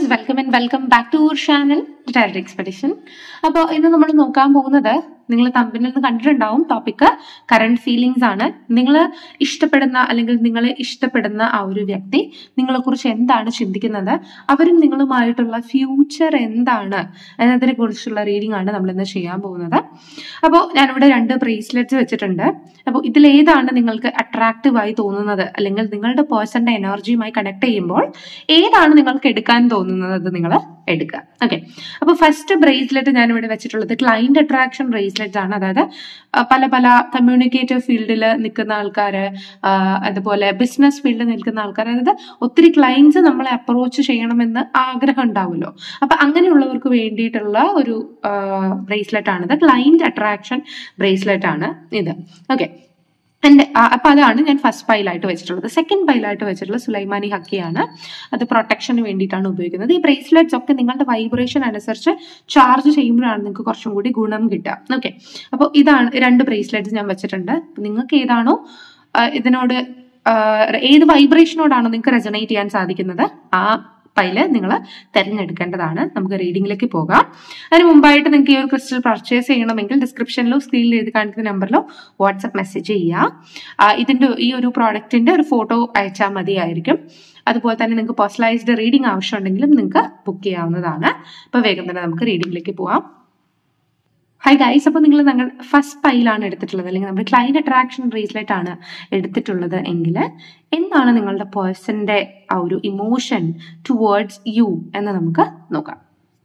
Guys welcome and welcome back to our channel detailed expedition അപ്പോൾ ഇന്ന് നമ്മൾ നോക്കാൻ പോകുന്നത് നിങ്ങൾ തമ്പിൽ നിന്ന് കണ്ടിട്ടുണ്ടാവും ടോപ്പിക്ക് കറണ്ട് ഫീലിങ്സ് ആണ് നിങ്ങൾ ഇഷ്ടപ്പെടുന്ന അല്ലെങ്കിൽ നിങ്ങളെ ഇഷ്ടപ്പെടുന്ന ആ ഒരു വ്യക്തി നിങ്ങളെ കുറിച്ച് എന്താണ് ചിന്തിക്കുന്നത് അവരും നിങ്ങളുമായിട്ടുള്ള ഫ്യൂച്ചർ എന്താണ് എന്നതിനെ കുറിച്ചുള്ള റീഡിംഗ് ആണ് നമ്മൾ ഇന്ന് ചെയ്യാൻ പോകുന്നത് അപ്പോൾ ഞാനിവിടെ രണ്ട് ബ്രേസ്ലെറ്റ്സ് വെച്ചിട്ടുണ്ട് അപ്പോൾ ഇതിലേതാണ് നിങ്ങൾക്ക് അട്രാക്റ്റീവ് ആയി തോന്നുന്നത് അല്ലെങ്കിൽ നിങ്ങളുടെ പേഴ്സന്റെ എനർജിയുമായി കണക്ട് ചെയ്യുമ്പോൾ ഏതാണ് നിങ്ങൾക്ക് എടുക്കാൻ തോന്നുന്നത് അത് നിങ്ങൾ എടുക്കുക ഓക്കെ അപ്പോൾ ഫസ്റ്റ് ബ്രേസ്ലെറ്റ് ഞാൻ ഇവിടെ വെച്ചിട്ടുള്ളത് ക്ലൈന്റ് അട്രാക്ഷൻ ബ്രേസ്ലെറ്റ് ആണ് അതായത് ആ, പല പല കമ്മ്യൂണിക്കേറ്റീവ് ഫീൽഡിൽ നിൽക്കുന്ന ആൾക്കാർ അതുപോലെ ബിസിനസ് ഫീൽഡിൽ നിൽക്കുന്ന ആൾക്കാർ അതായത് ഒത്തിരി ക്ലയൻസ് നമ്മളെ അപ്രോച്ച് ചെയ്യണമെന്ന് ആഗ്രഹം ഉണ്ടാവുമല്ലോ അപ്പൊ അങ്ങനെയുള്ളവർക്ക് വേണ്ടിയിട്ടുള്ള ഒരു ബ്രേസ്ലെറ്റ് ആണിത് ക്ലൈന്റ് അട്രാക്ഷൻ ബ്രേസ്ലെറ്റ് ആണ് ഇത് ഓക്കെ എൻ്റെ അപ്പൊ അതാണ് ഞാൻ ഫസ്റ്റ് പൈലായിട്ട് വെച്ചിട്ടുള്ളത് സെക്കൻഡ് പൈലായിട്ട് വെച്ചിട്ടുള്ളത് സുലൈമാനി ഹക്കിയാണ് അത് പ്രൊട്ടക്ഷന് വേണ്ടിയിട്ടാണ് ഉപയോഗിക്കുന്നത് ഈ ബ്രേസ്ലെറ്റ്സ് ഒക്കെ നിങ്ങളുടെ വൈബ്രേഷൻ അനുസരിച്ച് ചാർജ് ചെയ്യുമ്പോഴാണ് നിങ്ങൾക്ക് കുറച്ചും കൂടി ഗുണം കിട്ടുക ഓക്കെ അപ്പോൾ ഇതാണ് രണ്ട് ബ്രേസ്ലെറ്റ്സ് ഞാൻ വെച്ചിട്ടുണ്ട് അപ്പൊ നിങ്ങൾക്ക് ഏതാണോ ആ, ഇതിനോട് ആ, ഏത് വൈബ്രേഷനോടാണോ നിങ്ങൾക്ക് റെസണേറ്റ് ചെയ്യാൻ സാധിക്കുന്നത് ആ പൈല് നിങ്ങൾ തിരഞ്ഞെടുക്കേണ്ടതാണ് നമുക്ക് റീഡിംഗിലേക്ക് പോകാം അതിന് മുമ്പായിട്ട് നിങ്ങൾക്ക് ഈ ഒരു ക്രിസ്റ്റൽ പർച്ചേസ് ചെയ്യണമെങ്കിൽ ഡിസ്ക്രിപ്ഷനിലോ സ്ക്രീനിൽ എഴുതി കാണിക്കുന്ന നമ്പറിലോ വാട്സപ്പ് മെസ്സേജ് ചെയ്യുക ആ, ഇതിന്റെ ഈ ഒരു പ്രോഡക്റ്റിന്റെ ഒരു ഫോട്ടോ അയച്ചാൽ മതിയായിരിക്കും അതുപോലെ തന്നെ നിങ്ങൾക്ക് പേഴ്സണലൈസ്ഡ് റീഡിംഗ് ആവശ്യമുണ്ടെങ്കിലും നിങ്ങൾക്ക് ബുക്ക് ചെയ്യാവുന്നതാണ് അപ്പോൾ വേഗം തന്നെ നമുക്ക് റീഡിംഗിലേക്ക് പോവാം ഹൈ ഗൈസ് അപ്പോൾ നിങ്ങൾ ഞങ്ങൾ ഫസ്റ്റ് പൈലാണ് എടുത്തിട്ടുള്ളത് അല്ലെങ്കിൽ നമ്മുടെ ക്ലൈൻറ്റ് അട്രാക്ഷൻ ബ്രേസ്ലെറ്റ് ആണ് എടുത്തിട്ടുള്ളത് എങ്കിൽ എന്താണ് നിങ്ങളുടെ പേഴ്സന്റെ ആ ഒരു ഇമോഷൻ ടുവേർഡ്സ് യു എന്ന് നമുക്ക് നോക്കാം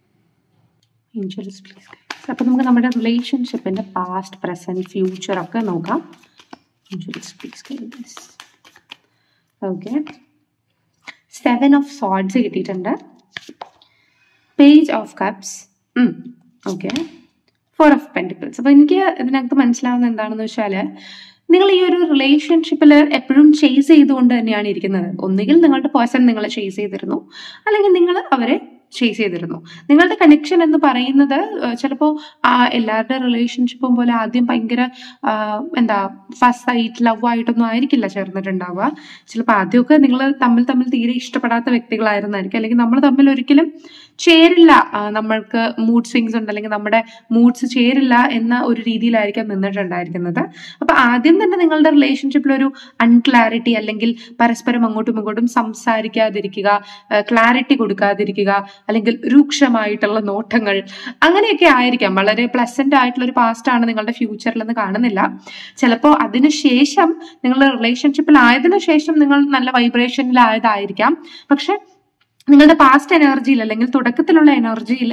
അപ്പോൾ നമുക്ക് നമ്മുടെ റിലേഷൻഷിപ്പിന്റെ പാസ്റ്റ് പ്രസന്റ് ഫ്യൂച്ചർ ഒക്കെ നോക്കാം ഓക്കെ സെവൻ ഓഫ് സോഡ്സ് കിട്ടിയിട്ടുണ്ട് page of cups okay four of pentacles അപ്പോൾ എനിക്ക് ഇതിനകത്ത് മനസ്സിലാവുന്ന എന്താണെന്ന് വെച്ചാൽ നിങ്ങൾ ഈ ഒരു റിലേഷൻഷിപ്പിൽ എപ്പോഴും ചേസ് ചെയ്തുകൊണ്ട് തന്നെയാണ് ഇരിക്കുന്നത് ഒന്നുകിൽ നിങ്ങളുടെ പേഴ്സൺ നിങ്ങളെ ചേസ് ചെയ്തിരുന്നു അല്ലെങ്കിൽ നിങ്ങൾ അവരെ ചേസ് ചെയ്തിരുന്നു നിങ്ങളുടെ കണക്ഷൻ എന്ന് പറയുന്നത് ചിലപ്പോൾ എല്ലാവരുടെ റിലേഷൻഷിപ്പും പോലെ ആദ്യം ഭയങ്കര ആ, എന്താ ഫസ്റ്റ് ആയിട്ട് ലവ് ആയിട്ടൊന്നും ആയിരിക്കില്ല ചേർന്നിട്ടുണ്ടാവുക ചിലപ്പോൾ ആദ്യമൊക്കെ നിങ്ങൾ തമ്മിൽ തമ്മിൽ തീരെ ഇഷ്ടപ്പെടാത്ത വ്യക്തികളായിരുന്നായിരിക്കും അല്ലെങ്കിൽ നമ്മൾ തമ്മിൽ ഒരിക്കലും ചേരില്ല ആ, നമ്മൾക്ക് മൂഡ് സ്വിങ്സ് ഉണ്ട് അല്ലെങ്കിൽ നമ്മുടെ മൂഡ്സ് ചേരില്ല എന്ന ഒരു രീതിയിലായിരിക്കാം നിന്നിട്ടുണ്ടായിരിക്കുന്നത് അപ്പൊ ആദ്യം തന്നെ നിങ്ങളുടെ റിലേഷൻഷിപ്പിൽ ഒരു അൺക്ലാരിറ്റി അല്ലെങ്കിൽ പരസ്പരം അങ്ങോട്ടും ഇങ്ങോട്ടും സംസാരിക്കാതിരിക്കുക ക്ലാരിറ്റി കൊടുക്കാതിരിക്കുക അല്ലെങ്കിൽ രൂക്ഷമായിട്ടുള്ള നോട്ടങ്ങൾ അങ്ങനെയൊക്കെ ആയിരിക്കാം വളരെ പ്ലസന്റ് ആയിട്ടുള്ള ഒരു പാസ്റ്റ് ആണ് നിങ്ങളുടെ ഫ്യൂച്ചറിൽ എന്ന് കാണുന്നില്ല ചിലപ്പോൾ അതിനുശേഷം നിങ്ങളുടെ റിലേഷൻഷിപ്പിൽ ആയതിനു ശേഷം നിങ്ങൾ നല്ല വൈബ്രേഷനിലായതായിരിക്കാം പക്ഷെ നിങ്ങളുടെ പാസ്റ്റ് എനർജിയിൽ അല്ലെങ്കിൽ തുടക്കത്തിലുള്ള എനർജിയിൽ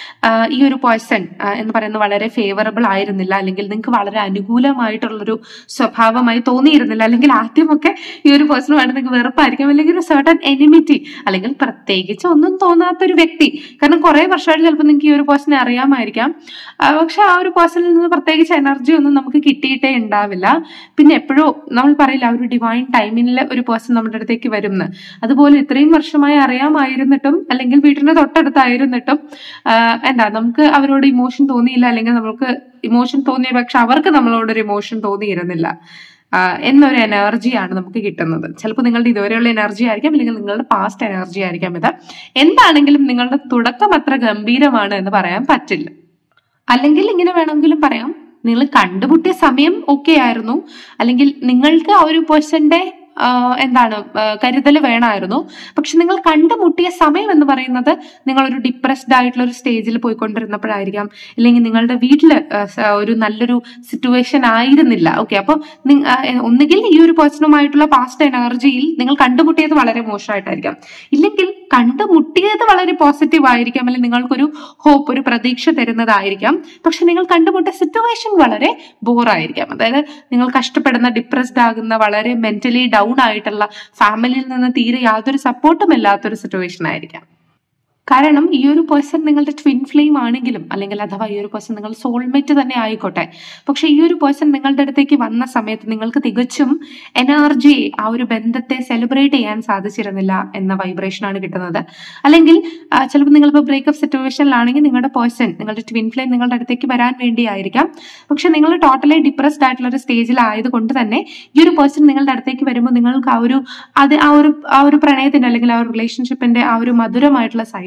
ഈ ഒരു പേഴ്സൺ എന്ന് പറയുന്നത് വളരെ ഫേവറബിൾ ആയിരുന്നില്ല അല്ലെങ്കിൽ നിങ്ങൾക്ക് വളരെ അനുകൂലമായിട്ടുള്ളൊരു സ്വഭാവമായി തോന്നിയിരുന്നില്ല അല്ലെങ്കിൽ ആദ്യമൊക്കെ ഈ ഒരു പേഴ്സണുമായിട്ട് നിങ്ങൾക്ക് വെറുപ്പായിരിക്കും അല്ലെങ്കിൽ ഒരു സർട്ടൺ എനിമിറ്റി അല്ലെങ്കിൽ പ്രത്യേകിച്ച് ഒന്നും തോന്നാത്തൊരു വ്യക്തി കാരണം കുറെ വർഷമായിട്ട് ചിലപ്പോൾ നിങ്ങൾക്ക് ഈ ഒരു പേഴ്സണെ അറിയാമായിരിക്കാം ആ, പക്ഷെ ആ ഒരു പേഴ്സണിൽ നിന്ന് പ്രത്യേകിച്ച് എനർജി ഒന്നും നമുക്ക് കിട്ടിയിട്ടേ ഉണ്ടാവില്ല പിന്നെ എപ്പോഴും നമ്മൾ പറയില്ല ആ ഒരു ഡിവൈൻ ടൈമിൽ ഒരു പേഴ്സൺ നമ്മുടെ അടുത്തേക്ക് വരുമെന്ന് അതുപോലെ ഇത്രയും വർഷമായി അറിയാമായിരുന്നിട്ടും അല്ലെങ്കിൽ വീട്ടിന്റെ തൊട്ടടുത്തായിരുന്നിട്ടും ആ, എന്താ നമുക്ക് അവരോട് ഇമോഷൻ തോന്നിയില്ല അല്ലെങ്കിൽ നമുക്ക് ഇമോഷൻ തോന്നിയ പക്ഷെ അവർക്ക് നമ്മളോടൊരു ഇമോഷൻ തോന്നിയിരുന്നില്ല ആ, എന്നൊരു എനർജിയാണ് നമുക്ക് കിട്ടുന്നത് ചിലപ്പോൾ നിങ്ങളുടെ ഇതുവരെയുള്ള എനർജി ആയിരിക്കാം അല്ലെങ്കിൽ നിങ്ങളുടെ പാസ്റ്റ് എനർജി ആയിരിക്കാം ഇത് എന്താണെങ്കിലും നിങ്ങളുടെ തുടക്കം അത്ര ഗംഭീരമാണ് എന്ന് പറയാൻ പറ്റില്ല അല്ലെങ്കിൽ ഇങ്ങനെ വേണമെങ്കിലും പറയാം നിങ്ങൾ കണ്ടുമുട്ടിയ സമയം ഓക്കെ ആയിരുന്നു അല്ലെങ്കിൽ നിങ്ങൾക്ക് ആ ഒരു പേഴ്സന്റെ എന്താണ് കരുതൽ വേണമായിരുന്നു പക്ഷെ നിങ്ങൾ കണ്ടുമുട്ടിയ സമയം എന്ന് പറയുന്നത് നിങ്ങളൊരു ഡിപ്രസ്ഡ് ആയിട്ടുള്ള ഒരു സ്റ്റേജിൽ പോയിക്കൊണ്ടിരുന്നപ്പോഴായിരിക്കാം അല്ലെങ്കിൽ നിങ്ങളുടെ വീട്ടിൽ ഒരു നല്ലൊരു സിറ്റുവേഷൻ ആയിരുന്നില്ല ഓക്കെ അപ്പോൾ ഒന്നുകിൽ ഈ ഒരു പേഴ്സണുമായിട്ടുള്ള പാസ്റ്റ് എനർജിയിൽ നിങ്ങൾ കണ്ടുമുട്ടിയത് വളരെ മോശമായിട്ടായിരിക്കാം ഇല്ലെങ്കിൽ കണ്ടുമുട്ടിയത് വളരെ പോസിറ്റീവ് ആയിരിക്കാം അല്ലെങ്കിൽ നിങ്ങൾക്കൊരു ഹോപ്പ് ഒരു പ്രതീക്ഷ തരുന്നതായിരിക്കാം പക്ഷെ നിങ്ങൾ കണ്ടുമുട്ടിയ സിറ്റുവേഷൻ വളരെ ബോറായിരിക്കാം അതായത് നിങ്ങൾ കഷ്ടപ്പെടുന്ന ഡിപ്രസ്ഡ് ആകുന്ന വളരെ മെന്റലി ഡൗൺ ആയിട്ടുള്ള ഫാമിലിയിൽ നിന്ന് തീരെ യാതൊരു സപ്പോർട്ടും ഇല്ലാത്തൊരു സിറ്റുവേഷൻ ആയിരിക്കാം കാരണം ഈ ഒരു പേഴ്സൺ നിങ്ങളുടെ ട്വിൻ ഫ്ലെയിം ആണെങ്കിലും അല്ലെങ്കിൽ അഥവാ ഈ ഒരു പേഴ്സൺ നിങ്ങൾ സോൾമേറ്റ് തന്നെ ആയിക്കോട്ടെ പക്ഷെ ഈ ഒരു പേഴ്സൺ നിങ്ങളുടെ അടുത്തേക്ക് വന്ന സമയത്ത് നിങ്ങൾക്ക് തികച്ചും എനർജി ആ ഒരു ബന്ധത്തെ സെലിബ്രേറ്റ് ചെയ്യാൻ സാധിച്ചിരുന്നില്ല എന്ന വൈബ്രേഷനാണ് കിട്ടുന്നത് അല്ലെങ്കിൽ ആ, ചിലപ്പോൾ നിങ്ങളിപ്പോൾ ബ്രേക്കപ്പ് സിറ്റുവേഷനിലാണെങ്കിൽ നിങ്ങളുടെ പേഴ്സൺ നിങ്ങളുടെ ട്വിൻ ഫ്ലെയിം നിങ്ങളുടെ അടുത്തേക്ക് വരാൻ വേണ്ടിയായിരിക്കാം പക്ഷെ നിങ്ങൾ ടോട്ടലി ഡിപ്രസ്ഡ് ആയിട്ടുള്ള ഒരു സ്റ്റേജിലായത് കൊണ്ട് തന്നെ ഈ ഒരു പേഴ്സൺ നിങ്ങളുടെ അടുത്തേക്ക് വരുമ്പോൾ നിങ്ങൾക്ക് ആ ഒരു അത് ആ ഒരു ആ ഒരു പ്രണയത്തിന്റെ അല്ലെങ്കിൽ ആ ഒരു റിലേഷൻഷിപ്പിന്റെ ആ ഒരു മധുരമായിട്ടുള്ള സൈഡ്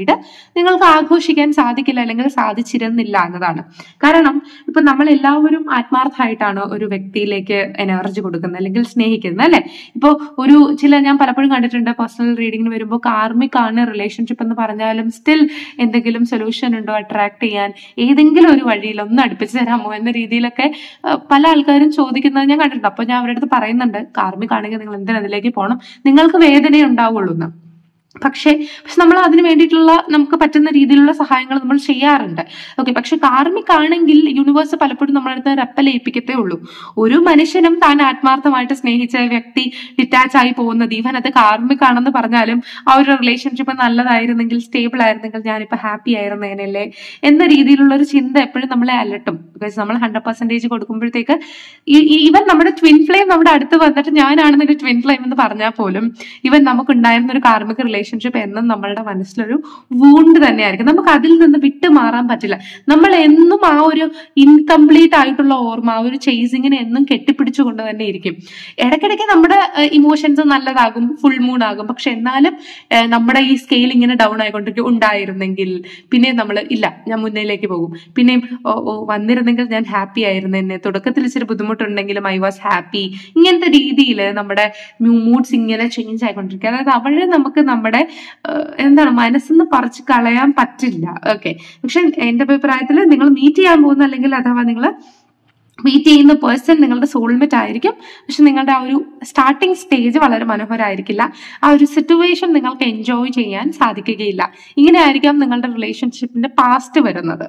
വേണ്ടിയിട്ട് നിങ്ങൾക്ക് ആഘോഷിക്കാൻ സാധിക്കില്ല അല്ലെങ്കിൽ സാധിച്ചിരുന്നില്ല എന്നതാണ് കാരണം ഇപ്പൊ നമ്മൾ എല്ലാവരും ആത്മാർത്ഥമായിട്ടാണ് ഒരു വ്യക്തിയിലേക്ക് എനർജി കൊടുക്കുന്നത് അല്ലെങ്കിൽ സ്നേഹിക്കുന്നത് അല്ലെ ഇപ്പൊ ഒരു ചില ഞാൻ പലപ്പോഴും കണ്ടിട്ടുണ്ട് പേഴ്സണൽ റീഡിങ്ങിന് വരുമ്പോൾ കാർമിക് ആണ് റിലേഷൻഷിപ്പ് എന്ന് പറഞ്ഞാലും സ്റ്റിൽ എന്തെങ്കിലും സൊല്യൂഷൻ ഉണ്ടോ അട്രാക്ട് ചെയ്യാൻ ഏതെങ്കിലും ഒരു വഴിയിൽ ഒന്ന് അടുപ്പിച്ച് തരാമോ എന്ന രീതിയിലൊക്കെ ആ, പല ആൾക്കാരും ചോദിക്കുന്നത് ഞാൻ കണ്ടിട്ടുണ്ട് അപ്പൊ ഞാൻ അവരുടെ അടുത്ത് പറയുന്നുണ്ട് കാർമിക് ആണെങ്കിൽ നിങ്ങൾ എന്തിനാ അതിലേക്ക് പോകണം നിങ്ങൾക്ക് വേദനയെ ഉണ്ടാവുള്ളൂ എന്ന് പക്ഷേ പക്ഷെ നമ്മൾ അതിന് വേണ്ടിയിട്ടുള്ള നമുക്ക് പറ്റുന്ന രീതിയിലുള്ള സഹായങ്ങൾ നമ്മൾ ചെയ്യാറുണ്ട് ഓക്കെ പക്ഷെ കാർമിക് ആണെങ്കിൽ യൂണിവേഴ്സ് പലപ്പോഴും നമ്മുടെ അടുത്ത് റെപ്പലേൽപ്പിക്കത്തേ ഉള്ളൂ ഒരു മനുഷ്യനും താൻ ആത്മാർത്ഥമായിട്ട് സ്നേഹിച്ച വ്യക്തി ഡിറ്റാച്ച് ആയി പോകുന്നത് ഈവൻ അത് കാർമിക് ആണെന്ന് പറഞ്ഞാലും ആ ഒരു റിലേഷൻഷിപ്പ് നല്ലതായിരുന്നെങ്കിൽ സ്റ്റേബിൾ ആയിരുന്നെങ്കിൽ ഞാനിപ്പോ ഹാപ്പി ആയിരുന്നേനല്ലേ എന്ന രീതിയിലുള്ള ഒരു ചിന്ത എപ്പോഴും നമ്മളെ അലട്ടും ബിക്കോസ് നമ്മൾ ഹൺഡ്രഡ് പെർസെന്റേജ് കൊടുക്കുമ്പോഴത്തേക്ക് ഈവൻ നമ്മുടെ ട്വിൻ ഫ്ലെയിം നമ്മുടെ അടുത്ത് വന്നിട്ട് ഞാനാണെന്നൊരു ട്വിൻ ഫ്ലെയിം എന്ന് പറഞ്ഞാൽ പോലും ഇവൻ നമുക്കുണ്ടായിരുന്ന ഒരു കാർമിക റിലേഷൻഷിപ്പ് എന്നും നമ്മളുടെ മനസ്സിലൊരു വൂണ്ട് തന്നെയായിരിക്കും നമുക്ക് അതിൽ നിന്ന് വിട്ടു മാറാൻ പറ്റില്ല നമ്മൾ എന്നും ആ ഒരു ഇൻകംപ്ലീറ്റ് ആയിട്ടുള്ള ഓർമ്മ ആ ഒരു ചേസിങ്ങിനെ എന്നും കെട്ടിപ്പിടിച്ചുകൊണ്ട് തന്നെ ഇരിക്കും ഇടയ്ക്കിടയ്ക്ക് നമ്മുടെ ഇമോഷൻസ് നല്ലതാകും ഫുൾ മൂൺ ആകും പക്ഷെ എന്നാലും ഏഹ്, നമ്മുടെ ഈ സ്കെയിൽ ഇങ്ങനെ ഡൗൺ ആയിക്കൊണ്ടിരിക്കും ഉണ്ടായിരുന്നെങ്കിൽ പിന്നെ നമ്മൾ ഇല്ല ഞാൻ മുന്നിലേക്ക് പോകും പിന്നെയും ഓ, ഓ, വന്നിരുന്നെങ്കിൽ ഞാൻ ഹാപ്പി ആയിരുന്നു എന്നെ തുടക്കത്തിൽ ഇച്ചിരി ബുദ്ധിമുട്ടുണ്ടെങ്കിലും ഐ വാസ് ഹാപ്പി ഇങ്ങനത്തെ രീതിയിൽ നമ്മുടെ മൂഡ്സ് ഇങ്ങനെ ചേഞ്ച് ആയിക്കൊണ്ടിരിക്കുക അതായത് അവരെ നമുക്ക് നമ്മുടെ ഏഹ്, എന്താണ് മനസ്സിന്ന് പറിച്ച് കളയാൻ പറ്റില്ല ഓക്കെ പക്ഷെ എന്റെ അഭിപ്രായത്തിൽ നിങ്ങൾ മീറ്റ് ചെയ്യാൻ പോകുന്ന അല്ലെങ്കിൽ അഥവാ നിങ്ങൾ മീറ്റ് ചെയ്യുന്ന പേഴ്സൺ നിങ്ങളുടെ സോൾമേറ്റ് ആയിരിക്കും പക്ഷെ നിങ്ങളുടെ ആ ഒരു സ്റ്റാർട്ടിങ് സ്റ്റേജ് വളരെ മനോഹരമായിരിക്കില്ല ആ ഒരു സിറ്റുവേഷൻ നിങ്ങൾക്ക് എൻജോയ് ചെയ്യാൻ സാധിക്കുകയില്ല ഇങ്ങനെ ആയിരിക്കാം നിങ്ങളുടെ റിലേഷൻഷിപ്പിന്റെ പാസ്റ്റ് വരുന്നത്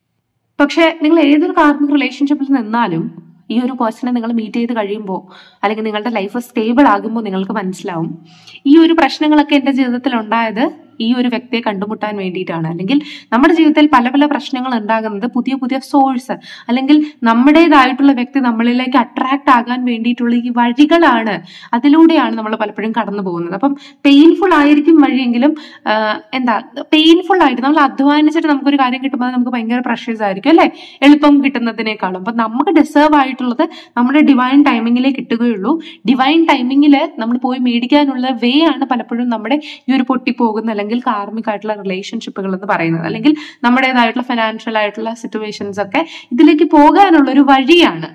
പക്ഷെ നിങ്ങൾ ഏതൊരു കാർമിക് റിലേഷൻഷിപ്പിൽ നിന്നാലും ഈ ഒരു പേഴ്സണെ നിങ്ങൾ മീറ്റ് ചെയ്ത് കഴിയുമ്പോൾ അല്ലെങ്കിൽ നിങ്ങളുടെ ലൈഫ് സ്റ്റേബിൾ ആകുമ്പോൾ നിങ്ങൾക്ക് മനസ്സിലാവും ഈ ഒരു പ്രശ്നങ്ങളൊക്കെ എൻ്റെ ജീവിതത്തിൽ ഉണ്ടായത് ഈ ഒരു വ്യക്തിയെ കണ്ടുമുട്ടാൻ വേണ്ടിയിട്ടാണ് അല്ലെങ്കിൽ നമ്മുടെ ജീവിതത്തിൽ പല പല പ്രശ്നങ്ങൾ ഉണ്ടാകുന്നത് പുതിയ പുതിയ സോഴ്സ് അല്ലെങ്കിൽ നമ്മുടേതായിട്ടുള്ള വ്യക്തി നമ്മളിലേക്ക് അട്രാക്ട് ആകാൻ വേണ്ടിയിട്ടുള്ള ഈ വഴികളാണ് അതിലൂടെയാണ് നമ്മൾ പലപ്പോഴും കടന്നു പോകുന്നത് അപ്പം പെയിൻഫുൾ ആയിരിക്കും വഴിയെങ്കിലും ആഹ് എന്താ പെയിൻഫുൾ ആയിട്ട് നമ്മൾ അധ്വാനിച്ചിട്ട് നമുക്കൊരു കാര്യം കിട്ടുമ്പോൾ അത് നമുക്ക് ഭയങ്കര പ്രഷ്യസ് ആയിരിക്കും അല്ലെ എളുപ്പം കിട്ടുന്നതിനേക്കാളും അപ്പൊ നമുക്ക് ഡിസേർവ് ആയിട്ടുള്ളത് നമ്മുടെ ഡിവൈൻ ടൈമിങ്ങിലേക്ക് കിട്ടുകയുള്ളൂ ഡിവൈൻ ടൈമിങ്ങിൽ നമ്മൾ പോയി മേടിക്കാനുള്ള വേ ആണ് പലപ്പോഴും നമ്മുടെ ഈ ഒരു പൊട്ടിപ്പോകുന്ന അല്ലെങ്കിൽ കാർമിക് ആയിട്ടുള്ള റിലേഷൻഷിപ്പുകൾ എന്ന് പറയുന്നത് അല്ലെങ്കിൽ നമ്മുടേതായിട്ടുള്ള ഫിനാൻഷ്യൽ ആയിട്ടുള്ള സിറ്റുവേഷൻസ് ഒക്കെ ഇതിലേക്ക് പോകാനുള്ള ഒരു വഴിയാണ്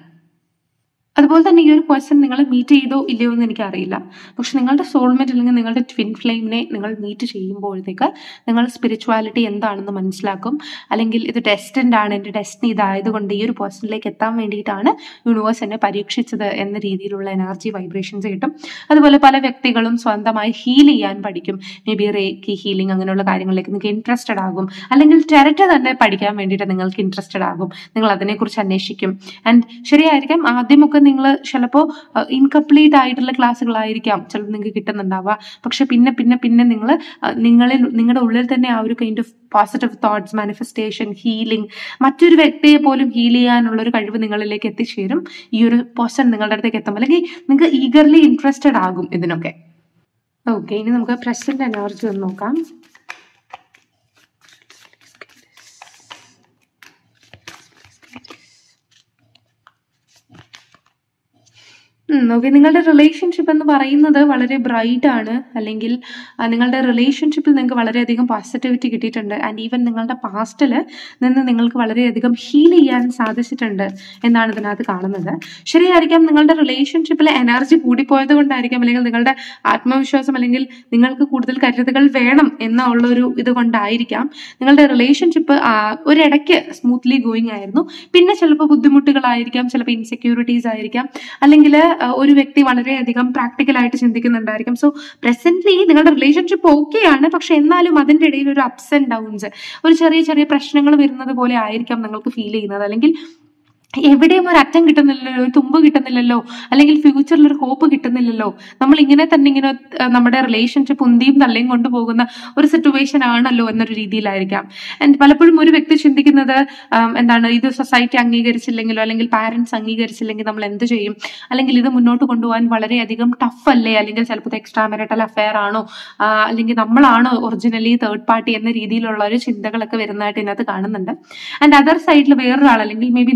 അതുപോലെ തന്നെ ഈ ഒരു പേഴ്സൺ നിങ്ങൾ മീറ്റ് ചെയ്തോ ഇല്ലയോ എന്ന് എനിക്കറിയില്ല പക്ഷെ നിങ്ങളുടെ സോൾമേറ്റ് അല്ലെങ്കിൽ നിങ്ങളുടെ ട്വിൻ ഫ്ലെയിമിനെ നിങ്ങൾ മീറ്റ് ചെയ്യുമ്പോഴത്തേക്ക് നിങ്ങൾ സ്പിരിച്വാലിറ്റി എന്താണെന്ന് മനസ്സിലാക്കും അല്ലെങ്കിൽ ഇത് ഡെസ്റ്റിൻ്റെ ആണ് എൻ്റെ ഡെസ്റ്റിനി ഇതായതുകൊണ്ട് ഈ ഒരു പേഴ്സണിലേക്ക് എത്താൻ വേണ്ടിയിട്ടാണ് യൂണിവേഴ്സ് എന്നെ പരീക്ഷിച്ചത് എന്ന രീതിയിലുള്ള എനർജി വൈബ്രേഷൻസ് കിട്ടും അതുപോലെ പല വ്യക്തികളും സ്വന്തമായി ഹീൽ ചെയ്യാൻ പഠിക്കും മേ ബി റേക്കി ഹീലിംഗ് അങ്ങനെയുള്ള കാര്യങ്ങളിലേക്ക് നിങ്ങൾക്ക് ഇൻട്രസ്റ്റഡ് ആകും അല്ലെങ്കിൽ ടെററ്റ് തന്നെ പഠിക്കാൻ വേണ്ടിയിട്ട് നിങ്ങൾക്ക് ഇൻട്രസ്റ്റഡ് ആകും നിങ്ങൾ അതിനെക്കുറിച്ച് അന്വേഷിക്കും ആൻഡ് ശരിയായിരിക്കാം ആദ്യമൊക്കെ നിങ്ങൾ ചിലപ്പോൾ ഇൻകംപ്ലീറ്റ് ആയിട്ടുള്ള ക്ലാസ്സുകളായിരിക്കാം ചിലപ്പോൾ നിങ്ങൾക്ക് കിട്ടുന്നുണ്ടാവുക പക്ഷെ പിന്നെ പിന്നെ പിന്നെ നിങ്ങൾ നിങ്ങളിൽ നിങ്ങളുടെ ഉള്ളിൽ തന്നെ ആ ഒരു kind of positive thoughts manifestation healing മറ്റൊരു വ്യക്തിയെ പോലും ഹീൽ ചെയ്യാനുള്ള ഒരു കഴിവ് നിങ്ങളിലേക്ക് എത്തിച്ചേരും ഈ ഒരു പേഴ്സൺ നിങ്ങളുടെ അടുത്തേക്ക് എത്തുമ്പോൾ അല്ലെങ്കിൽ നിങ്ങൾക്ക് ഈഗർലി ഇൻട്രസ്റ്റഡ് ആകും ഇതിനൊക്കെ ഓക്കെ ഇനി നമുക്ക് പ്രസന്റ് എനർജി ഒന്ന് നോക്കാം ഓക്കെ നിങ്ങളുടെ റിലേഷൻഷിപ്പ് എന്ന് പറയുന്നത് വളരെ ബ്രൈറ്റ് ആണ് അല്ലെങ്കിൽ ആ, നിങ്ങളുടെ റിലേഷൻഷിപ്പിൽ നിങ്ങൾക്ക് വളരെയധികം പോസിറ്റിവിറ്റി കിട്ടിയിട്ടുണ്ട് ആൻഡ് ഈവൻ നിങ്ങളുടെ പാസ്റ്റിൽ നിന്ന് നിങ്ങൾക്ക് വളരെയധികം ഹീൽ ചെയ്യാൻ സാധിച്ചിട്ടുണ്ട് എന്നാണ് ഇതിനകത്ത് കാണുന്നത് ശരിയായിരിക്കാം നിങ്ങളുടെ റിലേഷൻഷിപ്പിൽ എനർജി കൂടിപ്പോയത് കൊണ്ടായിരിക്കാം അല്ലെങ്കിൽ നിങ്ങളുടെ ആത്മവിശ്വാസം അല്ലെങ്കിൽ നിങ്ങൾക്ക് കൂടുതൽ കരുതുകൾ വേണം എന്നുള്ള ഒരു ഇത് കൊണ്ടായിരിക്കാം നിങ്ങളുടെ റിലേഷൻഷിപ്പ് ഒരിടയ്ക്ക് സ്മൂത്ത്ലി ഗോയിങ് ആയിരുന്നു പിന്നെ ചിലപ്പോൾ ബുദ്ധിമുട്ടുകളായിരിക്കാം ചിലപ്പോൾ ഇൻസെക്യൂരിറ്റീസ് ആയിരിക്കാം അല്ലെങ്കിൽ ഒരു വ്യക്തി വളരെയധികം പ്രാക്ടിക്കൽ ആയിട്ട് ചിന്തിക്കുന്നുണ്ടായിരിക്കും സോ പ്രസന്റ്ലി നിങ്ങളുടെ റിലേഷൻഷിപ്പ് ഓക്കെയാണ് പക്ഷെ എന്നാലും അതിൻ്റെ ഇടയിൽ ഒരു അപ്സ് ആൻഡ് ഡൗൺസ് ഒരു ചെറിയ ചെറിയ പ്രശ്നങ്ങൾ വരുന്നത് പോലെ ആയിരിക്കാം നിങ്ങൾക്ക് ഫീൽ ചെയ്യുന്നത് അല്ലെങ്കിൽ എവിടെയും ഒരു അറ്റം കിട്ടുന്നില്ലല്ലോ ഒരു തുമ്പ് കിട്ടുന്നില്ലല്ലോ അല്ലെങ്കിൽ ഫ്യൂച്ചറിൽ ഒരു ഹോപ്പ് കിട്ടുന്നില്ലല്ലോ നമ്മൾ ഇങ്ങനെ തന്നെ ഇങ്ങനെ ആ, നമ്മുടെ റിലേഷൻഷിപ്പ് ഉന്തിയും തള്ളിയും കൊണ്ടുപോകുന്ന ഒരു സിറ്റുവേഷൻ ആണല്ലോ എന്നൊരു രീതിയിലായിരിക്കാം ആൻഡ് പലപ്പോഴും ഒരു വ്യക്തി ചിന്തിക്കുന്നത് ആം, എന്താണ് ഇത് സൊസൈറ്റി അംഗീകരിച്ചില്ലെങ്കിലോ അല്ലെങ്കിൽ പാരന്റ്സ് അംഗീകരിച്ചില്ലെങ്കിൽ നമ്മൾ എന്ത് ചെയ്യും അല്ലെങ്കിൽ ഇത് മുന്നോട്ട് കൊണ്ടുപോകാൻ വളരെയധികം ടഫ് അല്ലേ അല്ലെങ്കിൽ ചിലപ്പോൾ എക്സ്ട്രാ മെറിറ്റൽ അഫെയർ ആണോ ആ, അല്ലെങ്കിൽ നമ്മളാണോ ഒറിജിനലി തേർഡ് പാർട്ടി എന്ന രീതിയിലുള്ള ഒരു ചിന്തകളൊക്കെ വരുന്നതായിട്ട് ഇതിനകത്ത് കാണുന്നുണ്ട് ആൻഡ് അതർ സൈഡിൽ വേറൊരാൾ അല്ലെങ്കിൽ മേ ബി നിങ്ങളുടെ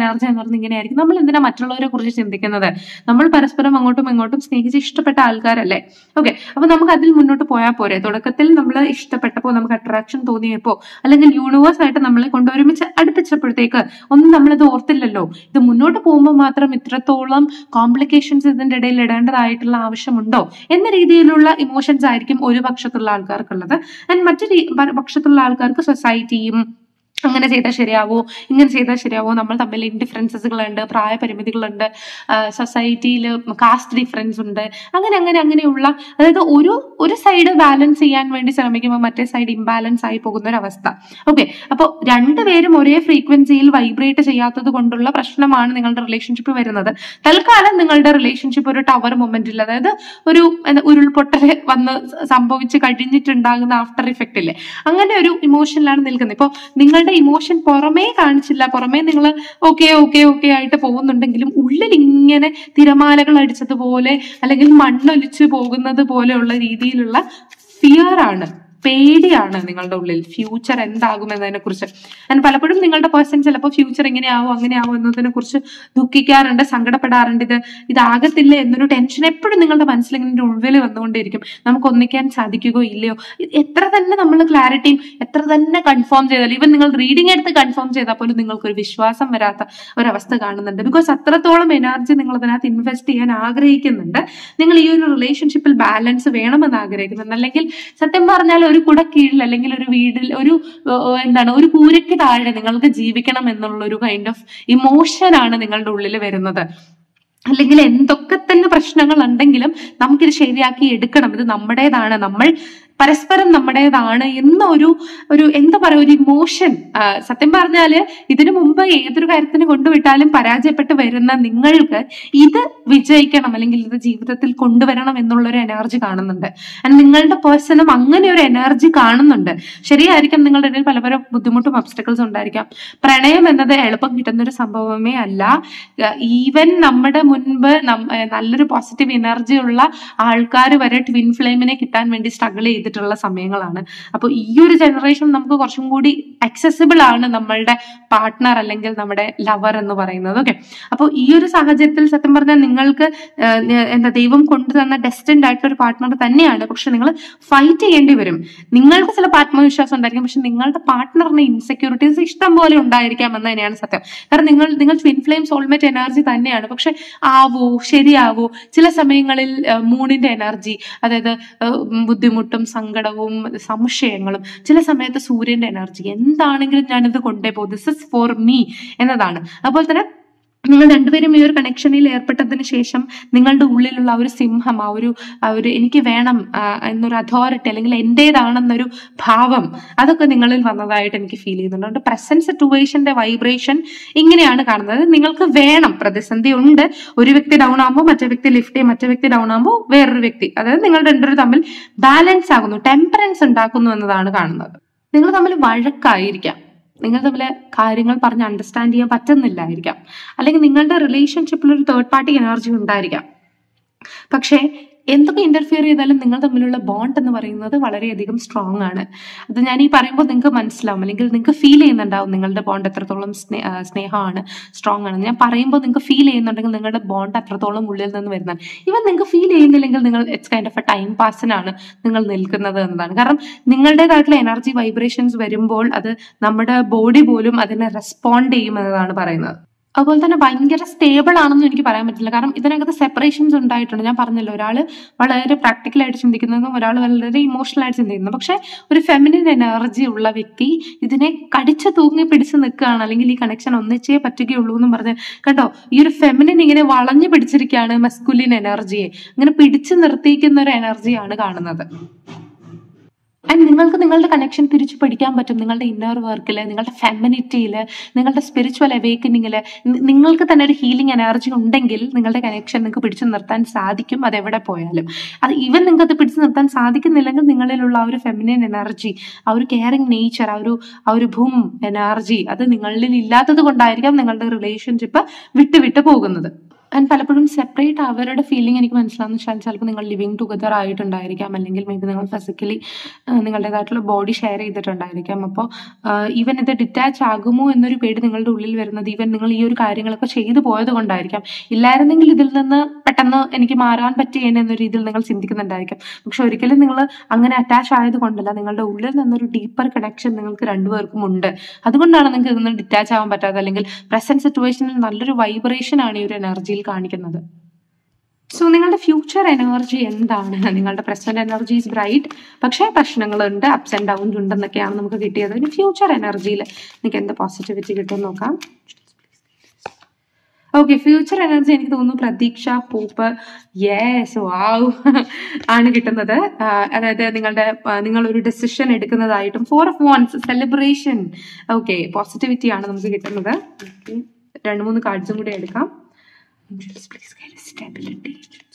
എനർജി എന്ന് പറയുന്നത് ഇങ്ങനെയായിരിക്കും നമ്മൾ എന്തിനാ മറ്റുള്ളവരെ കുറിച്ച് ചിന്തിക്കുന്നത് നമ്മൾ പരസ്പരം അങ്ങോട്ടും ഇങ്ങോട്ടും സ്നേഹിച്ച് ഇഷ്ടപ്പെട്ട ആൾക്കാരല്ലേ ഓക്കെ അപ്പൊ നമുക്ക് അതിൽ മുന്നോട്ട് പോയാൽ പോരെ തുടക്കത്തിൽ നമ്മൾ ഇഷ്ടപ്പെട്ടപ്പോൾ നമുക്ക് അട്രാക്ഷൻ തോന്നിയപ്പോ അല്ലെങ്കിൽ യൂണിവേഴ്സ് ആയിട്ട് നമ്മളെ കൊണ്ട് ഒരുമിച്ച് അടുപ്പിച്ചപ്പോഴത്തേക്ക് ഒന്നും നമ്മളിത് ഓർത്തില്ലല്ലോ ഇത് മുന്നോട്ട് പോകുമ്പോൾ മാത്രം ഇത്രത്തോളം കോംപ്ലിക്കേഷൻസ് ഇതിന്റെ ഇടയിൽ ഇടേണ്ടതായിട്ടുള്ള ആവശ്യമുണ്ടോ എന്ന രീതിയിലുള്ള ഇമോഷൻസ് ആയിരിക്കും ഒരു പക്ഷത്തുള്ള ആൾക്കാർക്കുള്ളത് ആൻഡ് മറ്റു രീ- പ- പക്ഷത്തുള്ള ആൾക്കാർക്ക് സൊസൈറ്റിയും അങ്ങനെ ചെയ്താൽ ശരിയാവോ ഇങ്ങനെ ചെയ്താൽ ശരിയാവോ നമ്മൾ തമ്മിൽ ഇൻഡിഫറൻസസുകളുണ്ട് പ്രായപരിമിതികളുണ്ട് സൊസൈറ്റിയിൽ കാസ്റ്റ് ഡിഫറൻസ് ഉണ്ട് അങ്ങനെ അങ്ങനെ അങ്ങനെയുള്ള അതായത് ഒരു ഒരു സൈഡ് ബാലൻസ് ചെയ്യാൻ വേണ്ടി ശ്രമിക്കുമ്പോൾ മറ്റേ സൈഡ് ഇംബാലൻസ് ആയി പോകുന്ന ഒരു അവസ്ഥ ഓക്കെ അപ്പോൾ രണ്ടുപേരും ഒരേ ഫ്രീക്വൻസിയിൽ വൈബ്രേറ്റ് ചെയ്യാത്തത് കൊണ്ടുള്ള പ്രശ്നമാണ് നിങ്ങളുടെ റിലേഷൻഷിപ്പ് വരുന്നത് തൽക്കാലം നിങ്ങളുടെ റിലേഷൻഷിപ്പ് ഒരു ടവർ മൊമെന്റിൽ അതായത് ഒരു എന്താ, ഉരുൾപൊട്ടൽ വന്ന് സംഭവിച്ച് കഴിഞ്ഞിട്ടുണ്ടാകുന്ന ആഫ്റ്റർ ഇഫക്റ്റ് ഇല്ലേ അങ്ങനെ ഒരു ഇമോഷനിലാണ് നിൽക്കുന്നത് ഇപ്പോൾ നിങ്ങളുടെ ഇമോഷൻ പുറമേ കാണിച്ചില്ല പുറമേ നിങ്ങൾ ഓക്കെ ഓക്കെ ഓക്കെ ആയിട്ട് പോകുന്നുണ്ടെങ്കിലും ഉള്ളിൽ ഇങ്ങനെ തിരമാലകൾ അടിച്ചതുപോലെ അല്ലെങ്കിൽ മണ്ണൊലിച്ചു പോകുന്നത് പോലെയുള്ള രീതിയിലുള്ള ഫിയർ ആണ് പേടിയാണ് നിങ്ങളുടെ ഉള്ളിൽ ഫ്യൂച്ചർ എന്താകും എന്നതിനെ കുറിച്ച് ഞാൻ പലപ്പോഴും നിങ്ങളുടെ പേഴ്സൺ ചിലപ്പോൾ ഫ്യൂച്ചർ ഇങ്ങനെയാവും അങ്ങനെയാവും എന്നതിനെ കുറിച്ച് ദുഃഖിക്കാറുണ്ട് സങ്കടപ്പെടാറുണ്ട് ഇത് ഇതാകത്തില്ല എന്നൊരു ടെൻഷൻ എപ്പോഴും നിങ്ങളുടെ മനസ്സിൽ ഇങ്ങനെ ഉൾവിൽ വന്നുകൊണ്ടേയിരിക്കും നമുക്ക് ഒന്നിക്കാൻ സാധിക്കുകയോ ഇല്ലയോ ഇ- എത്ര തന്നെ നമ്മൾ ക്ലാരിറ്റിയും എത്ര തന്നെ കൺഫേം ചെയ്താലും ഈവൻ നിങ്ങൾ റീഡിംഗ് എടുത്ത് കൺഫേം ചെയ്താൽ പോലും നിങ്ങൾക്ക് ഒരു വിശ്വാസം വരാത്ത ഒരവസ്ഥ കാണുന്നുണ്ട് ബിക്കോസ് അത്രത്തോളം എനർജി നിങ്ങൾ അതിനകത്ത് ഇൻവെസ്റ്റ് ചെയ്യാൻ ആഗ്രഹിക്കുന്നുണ്ട് നിങ്ങൾ ഈ ഒരു റിലേഷൻഷിപ്പിൽ ബാലൻസ് വേണമെന്ന് ആഗ്രഹിക്കുന്നുണ്ട് അല്ലെങ്കിൽ സത്യം പറഞ്ഞാൽ ഒരു കുട കീഴിൽ അല്ലെങ്കിൽ ഒരു വീടിൽ ഒരു ഏഹ്, എന്താണ് ഒരു കൂരയ്ക്ക് താഴെ നിങ്ങൾക്ക് ജീവിക്കണം എന്നുള്ള ഒരു കൈൻഡ് ഓഫ് ഇമോഷനാണ് നിങ്ങളുടെ ഉള്ളിൽ വരുന്നത് അല്ലെങ്കിൽ എന്തൊക്കെ തന്നെ പ്രശ്നങ്ങൾ ഉണ്ടെങ്കിലും നമുക്കിത് ശരിയാക്കി എടുക്കണം ഇത് നമ്മുടേതാണ് നമ്മൾ പരസ്പരം നമ്മുടേതാണ് എന്നൊരു ഒരു എന്താ പറയുക ഒരു ഇമോഷൻ സത്യം പറഞ്ഞാല് ഇതിനു മുമ്പ് ഏതൊരു കാര്യത്തിന് കൊണ്ടുവിട്ടാലും പരാജയപ്പെട്ട് വരുന്ന നിങ്ങൾക്ക് ഇത് വിജയിക്കണം അല്ലെങ്കിൽ ഇത് ജീവിതത്തിൽ കൊണ്ടുവരണം എന്നുള്ള ഒരു എനർജി കാണുന്നുണ്ട് ആൻഡ് നിങ്ങളുടെ പേഴ്സണും അങ്ങനെ ഒരു എനർജി കാണുന്നുണ്ട് ശരിയായിരിക്കും നിങ്ങളുടെ ഇടയിൽ പല പല ബുദ്ധിമുട്ടും ഒബ്സ്റ്റക്കിൾസ് ഉണ്ടായിരിക്കാം പ്രണയം എന്നത് എളുപ്പം കിട്ടുന്ന ഒരു സംഭവമേ അല്ല ഈവൻ നമ്മുടെ മുൻപ് നം- ഏഹ് നല്ലൊരു പോസിറ്റീവ് എനർജി ഉള്ള ആൾക്കാർ വരെ ട്വിൻ ഫ്ലെയിമിനെ കിട്ടാൻ വേണ്ടി സ്ട്രഗിൾ ചെയ്തിട്ടുള്ള സമയങ്ങളാണ് അപ്പോൾ ഈ ഒരു ജനറേഷൻ നമുക്ക് കുറച്ചും കൂടി അക്സസിബിൾ ആണ് നമ്മളുടെ പാർട്ട്ണർ അല്ലെങ്കിൽ നമ്മുടെ ലവർ എന്ന് പറയുന്നത് ഓക്കെ അപ്പോൾ ഈ ഒരു സാഹചര്യത്തിൽ സത്യം പറഞ്ഞാൽ നിങ്ങൾക്ക് ഏഹ്, ന- എന്താ ദൈവം കൊണ്ടുതന്ന ഡെസ്റ്റിൻഡ് ആയിട്ടുള്ള ഒരു പാർട്ട്ണർ തന്നെയാണ് പക്ഷെ നിങ്ങൾ ഫൈറ്റ് ചെയ്യേണ്ടി വരും നിങ്ങൾക്ക് ചിലപ്പോൾ ആത്മവിശ്വാസം ഉണ്ടായിരിക്കും പക്ഷെ നിങ്ങളുടെ പാർട്ട്ണറിന് ഇൻസെക്യൂരിറ്റീസ് ഇഷ്ടം പോലെ ഉണ്ടായിരിക്കാം എന്ന് തന്നെയാണ് സത്യം കാരണം നിങ്ങൾ നിങ്ങൾ ട്വിൻ ഫ്ലെയിം സോൾമേറ്റ് എനർജി തന്നെയാണ് പക്ഷെ ആവോ ശരിയാവോ ചില സമയങ്ങളിൽ മൂണിന്റെ എനർജി അതായത് ഏഹ്, ഉം, ബുദ്ധിമുട്ടും സങ്കടവും സംശയങ്ങളും ചില സമയത്ത് സൂര്യന്റെ എനർജി എന്താണെങ്കിലും ഞാനിത് കൊണ്ടേ പോകും ദിസ് ഇസ് ഫോർ മീ എന്നതാണ് അതുപോലെ തന്നെ നിങ്ങൾ രണ്ടുപേരും ഈ ഒരു കണക്ഷനിൽ ഏർപ്പെട്ടതിന് ശേഷം നിങ്ങളുടെ ഉള്ളിലുള്ള ആ ഒരു സിംഹം ആ ഒരു ആ ഒരു എനിക്ക് വേണം ആ, എന്നൊരു അതോറിറ്റി അല്ലെങ്കിൽ എൻ്റേതാണെന്നൊരു ഭാവം അതൊക്കെ നിങ്ങളിൽ വന്നതായിട്ട് എനിക്ക് ഫീൽ ചെയ്യുന്നുണ്ട് അതുകൊണ്ട് പ്രസന്റ് സിറ്റുവേഷന്റെ വൈബ്രേഷൻ ഇങ്ങനെയാണ് കാണുന്നത് നിങ്ങൾക്ക് വേണം പ്രതിസന്ധി ഉണ്ട് ഒരു വ്യക്തി ഡൗൺ ആകുമ്പോൾ മറ്റേ വ്യക്തി ലിഫ്റ്റ് ചെയ്യും മറ്റേ വ്യക്തി ഡൗൺ ആകുമ്പോൾ വേറൊരു വ്യക്തി അതായത് നിങ്ങൾ രണ്ടുപേരും തമ്മിൽ ബാലൻസ് ആകുന്നു ടെമ്പറൻസ് ഉണ്ടാക്കുന്നു എന്നതാണ് കാണുന്നത് നിങ്ങൾ തമ്മിൽ വഴക്കായിരിക്കാം നിങ്ങൾ തമ്മിൽ കാര്യങ്ങൾ പറഞ്ഞ് അണ്ടർസ്റ്റാൻഡ് ചെയ്യാൻ പറ്റുന്നില്ലായിരിക്കാം അല്ലെങ്കിൽ നിങ്ങളുടെ റിലേഷൻഷിപ്പിൽ ഒരു തേർഡ് പാർട്ടി എനർജി ഉണ്ടായിരിക്കാം പക്ഷേ എന്തൊക്കെ ഇന്റർഫിയർ ചെയ്താലും നിങ്ങൾ തമ്മിലുള്ള ബോണ്ട് എന്ന് പറയുന്നത് വളരെയധികം സ്ട്രോങ് ആണ് അത് ഞാൻ ഈ പറയുമ്പോൾ നിങ്ങൾക്ക് മനസ്സിലാവും അല്ലെങ്കിൽ നിങ്ങൾക്ക് ഫീൽ ചെയ്യുന്നുണ്ടാവും നിങ്ങളുടെ ബോണ്ട് എത്രത്തോളം സ്നേ ആ, സ്നേഹമാണ് സ്ട്രോങ് ആണ് ഞാൻ പറയുമ്പോൾ നിങ്ങൾക്ക് ഫീൽ ചെയ്യുന്നുണ്ടെങ്കിൽ നിങ്ങളുടെ ബോണ്ട് അത്രത്തോളം ഉള്ളിൽ നിന്ന് വരുന്നതാണ് ഇവൻ നിങ്ങൾക്ക് ഫീൽ ചെയ്യുന്നില്ലെങ്കിൽ നിങ്ങൾ it's kind of a time പാസിനാണ് നിങ്ങൾ നിൽക്കുന്നത് എന്നതാണ് കാരണം നിങ്ങളുടേതായിട്ടുള്ള എനർജി വൈബ്രേഷൻസ് വരുമ്പോൾ അത് നമ്മുടെ ബോഡി പോലും അതിനെ റെസ്പോണ്ട് ചെയ്യും എന്നതാണ് പറയുന്നത് അതുപോലെ തന്നെ ഭയങ്കര സ്റ്റേബിൾ ആണെന്നും എനിക്ക് പറയാൻ പറ്റില്ല കാരണം ഇതിനകത്ത് സെപ്പറേഷൻസ് ഉണ്ടായിട്ടുണ്ട് ഞാൻ പറഞ്ഞല്ലോ ഒരാൾ വളരെ പ്രാക്ടിക്കൽ ആയിട്ട് ചിന്തിക്കുന്നതും ഒരാൾ വളരെ ഇമോഷണൽ ആയിട്ട് ചിന്തിക്കുന്നതും പക്ഷെ ഒരു ഫെമിനിൻ എനർജി ഉള്ള വ്യക്തി ഇതിനെ കടിച്ചു തൂങ്ങി പിടിച്ച് നിൽക്കുകയാണ് അല്ലെങ്കിൽ ഈ കണക്ഷൻ ഒന്നിച്ചേ പറ്റുകയുള്ളൂ എന്നും പറഞ്ഞ് കേട്ടോ ഈ ഒരു ഫെമിനിൻ ഇങ്ങനെ വളഞ്ഞു പിടിച്ചിരിക്കുകയാണ് മസ്കുലിൻ എനർജിയെ ഇങ്ങനെ പിടിച്ചു നിർത്തിയിരിക്കുന്ന ഒരു എനർജിയാണ് കാണുന്നത് ആൻഡ് നിങ്ങൾക്ക് നിങ്ങളുടെ കണക്ഷൻ തിരിച്ചു പഠിക്കാൻ പറ്റും നിങ്ങളുടെ ഇന്നർ വർക്കിൽ നിങ്ങളുടെ ഫെമിനിറ്റിയിൽ നിങ്ങളുടെ സ്പിരിച്വൽ അവേക്കനിങ്ങിൽ നിങ്ങൾക്ക് തന്നെ ഒരു ഹീലിംഗ് എനർജി ഉണ്ടെങ്കിൽ നിങ്ങളുടെ കണക്ഷൻ നിങ്ങൾക്ക് പിടിച്ചു നിർത്താൻ സാധിക്കും അത് എവിടെ പോയാലും അത് ഈവൻ നിങ്ങൾക്ക് അത് പിടിച്ചു നിർത്താൻ സാധിക്കുന്നില്ലെങ്കിൽ നിങ്ങളിലുള്ള ആ ഒരു ഫെമിനിൻ എനർജി ആ ഒരു കെയറിങ് നേച്ചർ ആ ഒരു ആ ഒരു ഭൂം എനർജി അത് നിങ്ങളിൽ ഇല്ലാത്തത് കൊണ്ടായിരിക്കാം നിങ്ങളുടെ റിലേഷൻഷിപ്പ് വിട്ട് വിട്ട് പോകുന്നത് ആൻഡ് പലപ്പോഴും സെപ്പറേറ്റ് അവരുടെ ഫീലിംഗ് എനിക്ക് മനസ്സിലാവുന്ന വെച്ചാൽ ചിലപ്പോൾ നിങ്ങൾ ലിവിങ് ടുഗദർ ആയിട്ടുണ്ടായിരിക്കാം അല്ലെങ്കിൽ മേ ബി നിങ്ങൾ ഫിസിക്കലി നിങ്ങളുടേതായിട്ടുള്ള ബോഡി ഷെയർ ചെയ്തിട്ടുണ്ടായിരിക്കാം അപ്പോൾ ഈവൻ ഇത് ഡിറ്റാച്ച് ആകുമോ എന്നൊരു പേടി നിങ്ങളുടെ ഉള്ളിൽ വരുന്നത് ഈവൻ നിങ്ങൾ ഈ ഒരു കാര്യങ്ങളൊക്കെ ചെയ്തു പോയത് കൊണ്ടായിരിക്കാം ഇല്ലായിരുന്നെങ്കിൽ ഇതിൽ നിന്ന് പെട്ടെന്ന് എനിക്ക് മാറാൻ പറ്റിയേനെ എന്ന രീതിയിൽ നിങ്ങൾ ചിന്തിക്കുന്നുണ്ടായിരിക്കാം പക്ഷെ ഒരിക്കലും നിങ്ങൾ അങ്ങനെ അറ്റാച്ച് ആയത് കൊണ്ടല്ല നിങ്ങളുടെ ഉള്ളിൽ നിന്നൊരു ഡീപ്പർ കണക്ഷൻ നിങ്ങൾക്ക് രണ്ടുപേർക്കും ഉണ്ട് അതുകൊണ്ടാണ് നിങ്ങൾക്ക് ഇതിൽ നിന്ന് ഡിറ്റാച്ച് ആവാൻ പറ്റാത്തത് അല്ലെങ്കിൽ പ്രസന്റ് സിറ്റുവേഷനിൽ നല്ലൊരു വൈബ്രേഷൻ ആണ് ഈ ഒരു എനർജിയിൽ കാണിക്കുന്നത് സോ നിങ്ങളുടെ ഫ്യൂച്ചർ എനർജി എന്താണ് നിങ്ങളുടെ പ്രസന്റ് എനർജി ഈസ് ബ്രൈറ്റ് പക്ഷേ പ്രശ്നങ്ങളുണ്ട് അപ്സ് ആൻഡ് ഡൗൺസ് ഉണ്ടെന്നൊക്കെയാണ് നമുക്ക് കിട്ടിയത് ഇനി ഫ്യൂച്ചർ എനർജിയിൽ നിങ്ങൾക്ക് എന്ത് പോസിറ്റിവിറ്റി കിട്ടുമെന്ന് നോക്കാം ഓക്കെ ഫ്യൂച്ചർ എനർജി എനിക്ക് തോന്നുന്നു പ്രതീക്ഷ ഹോപ്പ് യെസ് വാവ് ആണ് കിട്ടുന്നത് ആ, അതായത് നിങ്ങളുടെ ആ, നിങ്ങളൊരു ഡെസിഷൻ എടുക്കുന്നതായിട്ടും four of wands celebration okay positivity ആണ് നമുക്ക് കിട്ടുന്നത് Okay. രണ്ട് മൂന്ന് കാർഡ്സും കൂടി എടുക്കാം stability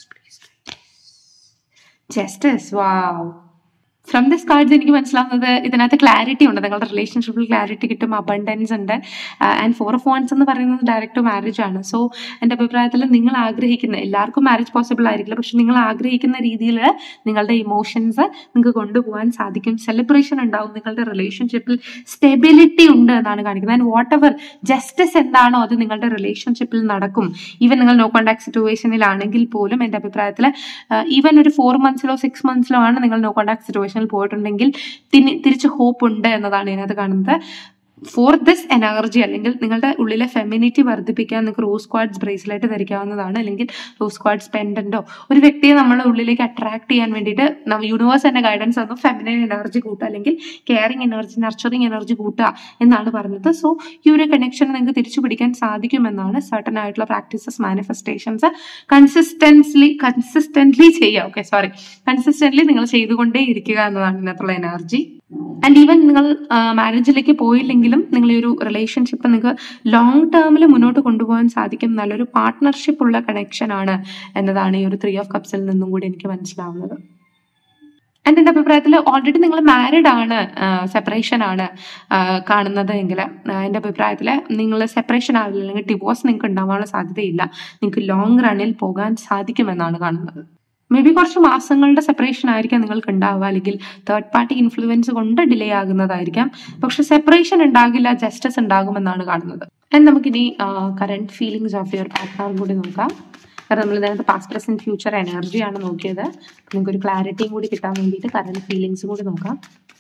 justice wow from this cards എനിക്ക് മനസ്സിലാവുന്നത് ഇതിനകത്ത് ക്ലാരിറ്റി ഉണ്ട് നിങ്ങളുടെ റിലേഷൻഷിപ്പിൽ ക്ലാരിറ്റി കിട്ടും അബണ്ടൻസ് ഉണ്ട് ആൻഡ് ഫോർ ഓഫ് വൺസ് എന്ന് പറയുന്നത് ഡയറക്റ്റ് മാരേജ് ആണ് സോ എൻ്റെ അഭിപ്രായത്തിൽ നിങ്ങൾ ആഗ്രഹിക്കുന്ന എല്ലാവർക്കും മാരേജ് പോസിബിൾ ആയിരിക്കില്ല പക്ഷെ നിങ്ങൾ ആഗ്രഹിക്കുന്ന രീതിയിൽ നിങ്ങളുടെ ഇമോഷൻസ് നിങ്ങൾക്ക് കൊണ്ടുപോകാൻ സാധിക്കും സെലിബ്രേഷൻ ഉണ്ടാവും നിങ്ങളുടെ റിലേഷൻഷിപ്പിൽ സ്റ്റെബിലിറ്റി ഉണ്ട് എന്നാണ് കാണിക്കുന്നത് ആൻഡ് വാട്ട് എവർ ജസ്റ്റിസ് എന്താണോ അത് നിങ്ങളുടെ റിലേഷൻഷിപ്പിൽ നടക്കും ഈവൻ നിങ്ങൾ നോ കോണ്ടാക്ട് സിറ്റുവേഷനിലാണെങ്കിൽ പോലും എൻ്റെ അഭിപ്രായത്തിൽ ഈവൻ ഒരു ഫോർ മന്ത്സിലോ സിക്സ് മന്ത്സിലോ ആണ് നിങ്ങൾ നോ കോണ്ടാക്ട് സിറ്റുവേഷനിൽ പോയിട്ടുണ്ടെങ്കിൽ തിരി- തിരിച്ച് ഹോപ്പ് ഉണ്ട് എന്നതാണ് ഇതിനകത്ത് കാണുന്നത് ഫോർ ദിസ് എനർജി അല്ലെങ്കിൽ നിങ്ങളുടെ ഉള്ളിലെ ഫെമിനിറ്റി വർദ്ധിപ്പിക്കാൻ നിങ്ങൾക്ക് റോസ് ക്വാഡ്സ് ബ്രേസ്ലെറ്റ് ധരിക്കാവുന്നതാണ് അല്ലെങ്കിൽ റോസ് ക്വാഡ്സ് പെൻഡന്റോ ഒരു വ്യക്തിയെ നമ്മുടെ ഉള്ളിലേക്ക് അട്രാക്ട് ചെയ്യാൻ വേണ്ടിയിട്ട് നമ്മൾ യൂണിവേഴ്സ് തന്നെ ഗൈഡൻസ് തന്നു ഫെമിനൈൻ എനർജി കൂട്ടുക അല്ലെങ്കിൽ കെയറിങ് എനർജി നർച്ചറിങ് എനർജി കൂട്ടുക എന്നാണ് പറഞ്ഞത് സോ ഈ ഒരു കണക്ഷൻ നിങ്ങൾക്ക് തിരിച്ചു പിടിക്കാൻ സാധിക്കുമെന്നാണ് സർട്ടൻ ആയിട്ടുള്ള പ്രാക്ടീസസ് മാനിഫെസ്റ്റേഷൻസ് കൺസിസ്റ്റൻസ്ലി കൺസിസ്റ്റന്റ്ലി ചെയ്യുക ഓക്കെ സോറി കൺസിസ്റ്റന്റ്ലി നിങ്ങൾ ചെയ്തുകൊണ്ടേ ഇരിക്കുക എന്നതാണ് ഇതിനകത്തുള്ള എനർജി ആൻഡ് ഈവൻ നിങ്ങൾ മാരേജിലേക്ക് പോയില്ലെങ്കിലും നിങ്ങൾ ഈ ഒരു റിലേഷൻഷിപ്പ് നിങ്ങൾക്ക് ലോങ് ടേമിൽ മുന്നോട്ട് കൊണ്ടുപോകാൻ സാധിക്കും നല്ലൊരു പാർട്ട്ണർഷിപ്പ് ഉള്ള കണക്ഷൻ ആണ് എന്നതാണ് ഈ ഒരു ത്രീ ഓഫ് കപ്സിൽ നിന്നും കൂടി എനിക്ക് മനസ്സിലാവുന്നത് ആൻഡ് എൻ്റെ അഭിപ്രായത്തിൽ ഓൾറെഡി നിങ്ങൾ മാരിഡ് ആണ് സെപ്പറേഷൻ ആണ് ആ, കാണുന്നത് എങ്കിൽ എൻ്റെ അഭിപ്രായത്തിൽ നിങ്ങൾ സെപ്പറേഷൻ ആവില്ല അല്ലെങ്കിൽ ഡിവോഴ്സ് നിങ്ങൾക്ക് ഉണ്ടാവാനുള്ള സാധ്യതയില്ല നിങ്ങൾക്ക് ലോങ് റണ്ണിൽ പോകാൻ സാധിക്കുമെന്നാണ് കാണുന്നത് മേ ബി കുറച്ച് മാസങ്ങളുടെ സെപ്പറേഷൻ ആയിരിക്കാം നിങ്ങൾക്ക് ഉണ്ടാവുക അല്ലെങ്കിൽ തേർഡ് പാർട്ടി ഇൻഫ്ലുവൻസ് കൊണ്ട് ഡിലേ ആകുന്നതായിരിക്കാം പക്ഷെ സെപ്പറേഷൻ ഉണ്ടാകില്ല ജസ്റ്റിസ് ഉണ്ടാകുമെന്നാണ് കാണുന്നത് ആൻഡ് നമുക്കിനി current feelings of your partner കൂടി നോക്കാം കാരണം നമ്മൾ ഇതിനകത്ത് പാസ്റ്റ് പ്രസന്റ് ഫ്യൂച്ചർ എനർജിയാണ് നോക്കിയത് നിങ്ങൾക്ക് ഒരു ക്ലാരിറ്റിയും കൂടി കിട്ടാൻ വേണ്ടിയിട്ട് കറണ്ട് ഫീലിങ്സും കൂടി നോക്കാം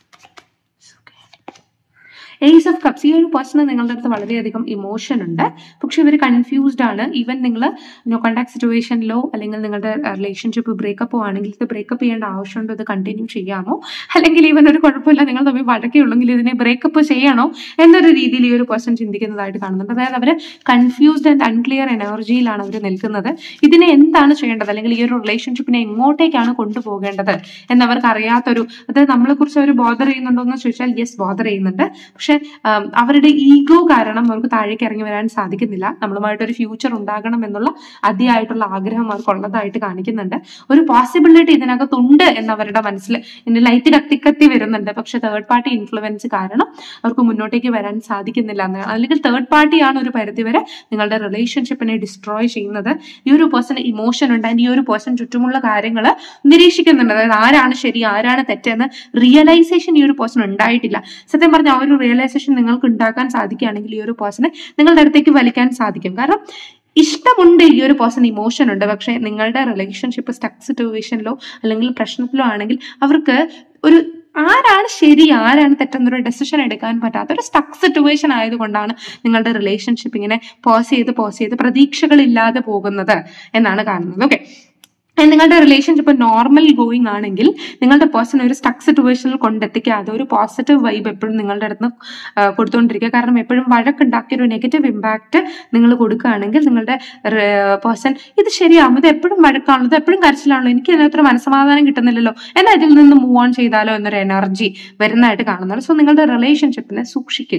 ഏസ് ഓഫ് കപ്സ് ഈ ഒരു പേഴ്സണ് നിങ്ങളുടെ അടുത്ത് വളരെയധികം ഇമോഷൻ ഉണ്ട് പക്ഷെ ഇവർ കൺഫ്യൂസ്ഡ് ആണ് ഈവൻ നിങ്ങൾ നോ കോണ്ടാക്ട് സിറ്റുവേഷനിലോ അല്ലെങ്കിൽ നിങ്ങളുടെ റിലേഷൻഷിപ്പ് ബ്രേക്കപ്പോ ആണെങ്കിൽ ഇത് ബ്രേക്കപ്പ് ചെയ്യേണ്ട ആവശ്യമുണ്ടോ ഇത് കണ്ടിന്യൂ ചെയ്യാമോ അല്ലെങ്കിൽ ഈവൻ ഒരു കുഴപ്പമില്ല നിങ്ങൾ തമ്മിൽ വഴക്കേ ഉള്ളെങ്കിൽ ഇതിനെ ബ്രേക്കപ്പ് ചെയ്യണോ എന്നൊരു രീതിയിൽ ഈ ഒരു പേഴ്സൺ ചിന്തിക്കുന്നതായിട്ട് കാണുന്നുണ്ട് അതായത് അവർ കൺഫ്യൂസ്ഡ് ആൻഡ് അൺക്ലിയർ എനർജിയിലാണ് അവർ നിൽക്കുന്നത് ഇതിനെ എന്താണ് ചെയ്യേണ്ടത് അല്ലെങ്കിൽ ഈ ഒരു റിലേഷൻഷിപ്പിനെ എങ്ങോട്ടേക്കാണ് കൊണ്ടുപോകേണ്ടത് എന്നവർക്ക് അറിയാത്തൊരു അതായത് നമ്മളെ കുറിച്ച് അവർ ബോധർ ചെയ്യുന്നുണ്ടോ എന്ന് ചോദിച്ചാൽ യെസ് ബോധർ ചെയ്യുന്നുണ്ട് പക്ഷെ ആം, അവരുടെ ഈഗോ കാരണം അവർക്ക് താഴേക്ക് ഇറങ്ങി വരാൻ സാധിക്കുന്നില്ല നമ്മളുമായിട്ട് ഒരു ഫ്യൂച്ചർ ഉണ്ടാകണം എന്നുള്ള അതിയായിട്ടുള്ള ആഗ്രഹം അവർക്ക് ഉള്ളതായിട്ട് കാണിക്കുന്നുണ്ട് ഒരു പോസിബിലിറ്റി ഇതിനകത്തുണ്ട് എന്നവരുടെ മനസ്സിൽ ഇതിന്റെ ലൈറ്റ് കത്തി കത്തി വരുന്നുണ്ട് പക്ഷെ തേർഡ് പാർട്ടി ഇൻഫ്ലുവൻസ് കാരണം അവർക്ക് മുന്നോട്ടേക്ക് വരാൻ സാധിക്കുന്നില്ല എന്ന് അല്ലെങ്കിൽ തേർഡ് പാർട്ടിയാണ് ഒരു പരിധിവരെ നിങ്ങളുടെ റിലേഷൻഷിപ്പിനെ ഡിസ്ട്രോയ് ചെയ്യുന്നത് ഈ ഒരു പേഴ്സൺ ഇമോഷൻ ഉണ്ട് and ഈ ഒരു പേഴ്സൺ ചുറ്റുമുള്ള കാര്യങ്ങൾ നിരീക്ഷിക്കുന്നുണ്ട് അതായത് ആരാണ് ശരി ആരാണ് തെറ്റെന്ന് റിയലൈസേഷൻ ഈ ഒരു പേഴ്സൺ ഉണ്ടായിട്ടില്ല സത്യം പറഞ്ഞ ആ ഒരു റിയലൈസേഷൻ നിങ്ങൾക്ക് ഉണ്ടാക്കാൻ സാധിക്കുകയാണെങ്കിൽ ഈ ഒരു പേഴ്സണെ നിങ്ങളുടെ അടുത്തേക്ക് വലിക്കാൻ സാധിക്കും കാരണം ഇഷ്ടമുണ്ട് ഈ ഒരു പേഴ്സൺ ഇമോഷൻ ഉണ്ട് പക്ഷെ നിങ്ങളുടെ റിലേഷൻഷിപ്പ് സ്റ്റക്ക് സിറ്റുവേഷനിലോ അല്ലെങ്കിൽ പ്രശ്നത്തിലോ ആണെങ്കിൽ അവർക്ക് ഒരു ആരാണ് ശരി ആരാണ് തെറ്റെന്നൊരു ഡെസിഷൻ എടുക്കാൻ പറ്റാത്ത ഒരു സ്റ്റക്ക് സിറ്റുവേഷൻ ആയതുകൊണ്ടാണ് നിങ്ങളുടെ റിലേഷൻഷിപ്പ് ഇങ്ങനെ പോസ് ചെയ്ത് പോസ് ചെയ്ത് പ്രതീക്ഷകളില്ലാതെ പോകുന്നത് എന്നാണ് കാണുന്നത് ഓക്കെ നിങ്ങളുടെ റിലേഷൻഷിപ്പ് നോർമൽ ഗോയിങ് ആണെങ്കിൽ നിങ്ങളുടെ പേഴ്സൺ ഒരു സ്റ്റക്ക് സിറ്റുവേഷനിൽ കൊണ്ടെത്തിക്കാതെ ഒരു പോസിറ്റീവ് വൈബ് എപ്പോഴും നിങ്ങളുടെ അടുത്ത് നിന്ന് കൊടുത്തുകൊണ്ടിരിക്കുക കാരണം എപ്പോഴും വഴക്കുണ്ടാക്കിയ ഒരു നെഗറ്റീവ് ഇമ്പാക്റ്റ് നിങ്ങൾ കൊടുക്കുകയാണെങ്കിൽ നിങ്ങളുടെ പേഴ്സൺ ഇത് ശരിയാവും ഇത് എപ്പോഴും വഴക്കാണല്ലോ ഇത് എപ്പോഴും കരച്ചിലാണല്ലോ എനിക്ക് ഇതിനകത്തൊരു മനസ്സമാധാനം കിട്ടുന്നില്ലല്ലോ എന്നാൽ ഇതിൽ നിന്ന് മൂവ് ഓൺ ചെയ്താലോ എന്നൊരു എനർജി വരുന്നതായിട്ട് കാണുന്നുണ്ട് സോ നിങ്ങളുടെ റിലേഷൻഷിപ്പിനെ സൂക്ഷിക്കുക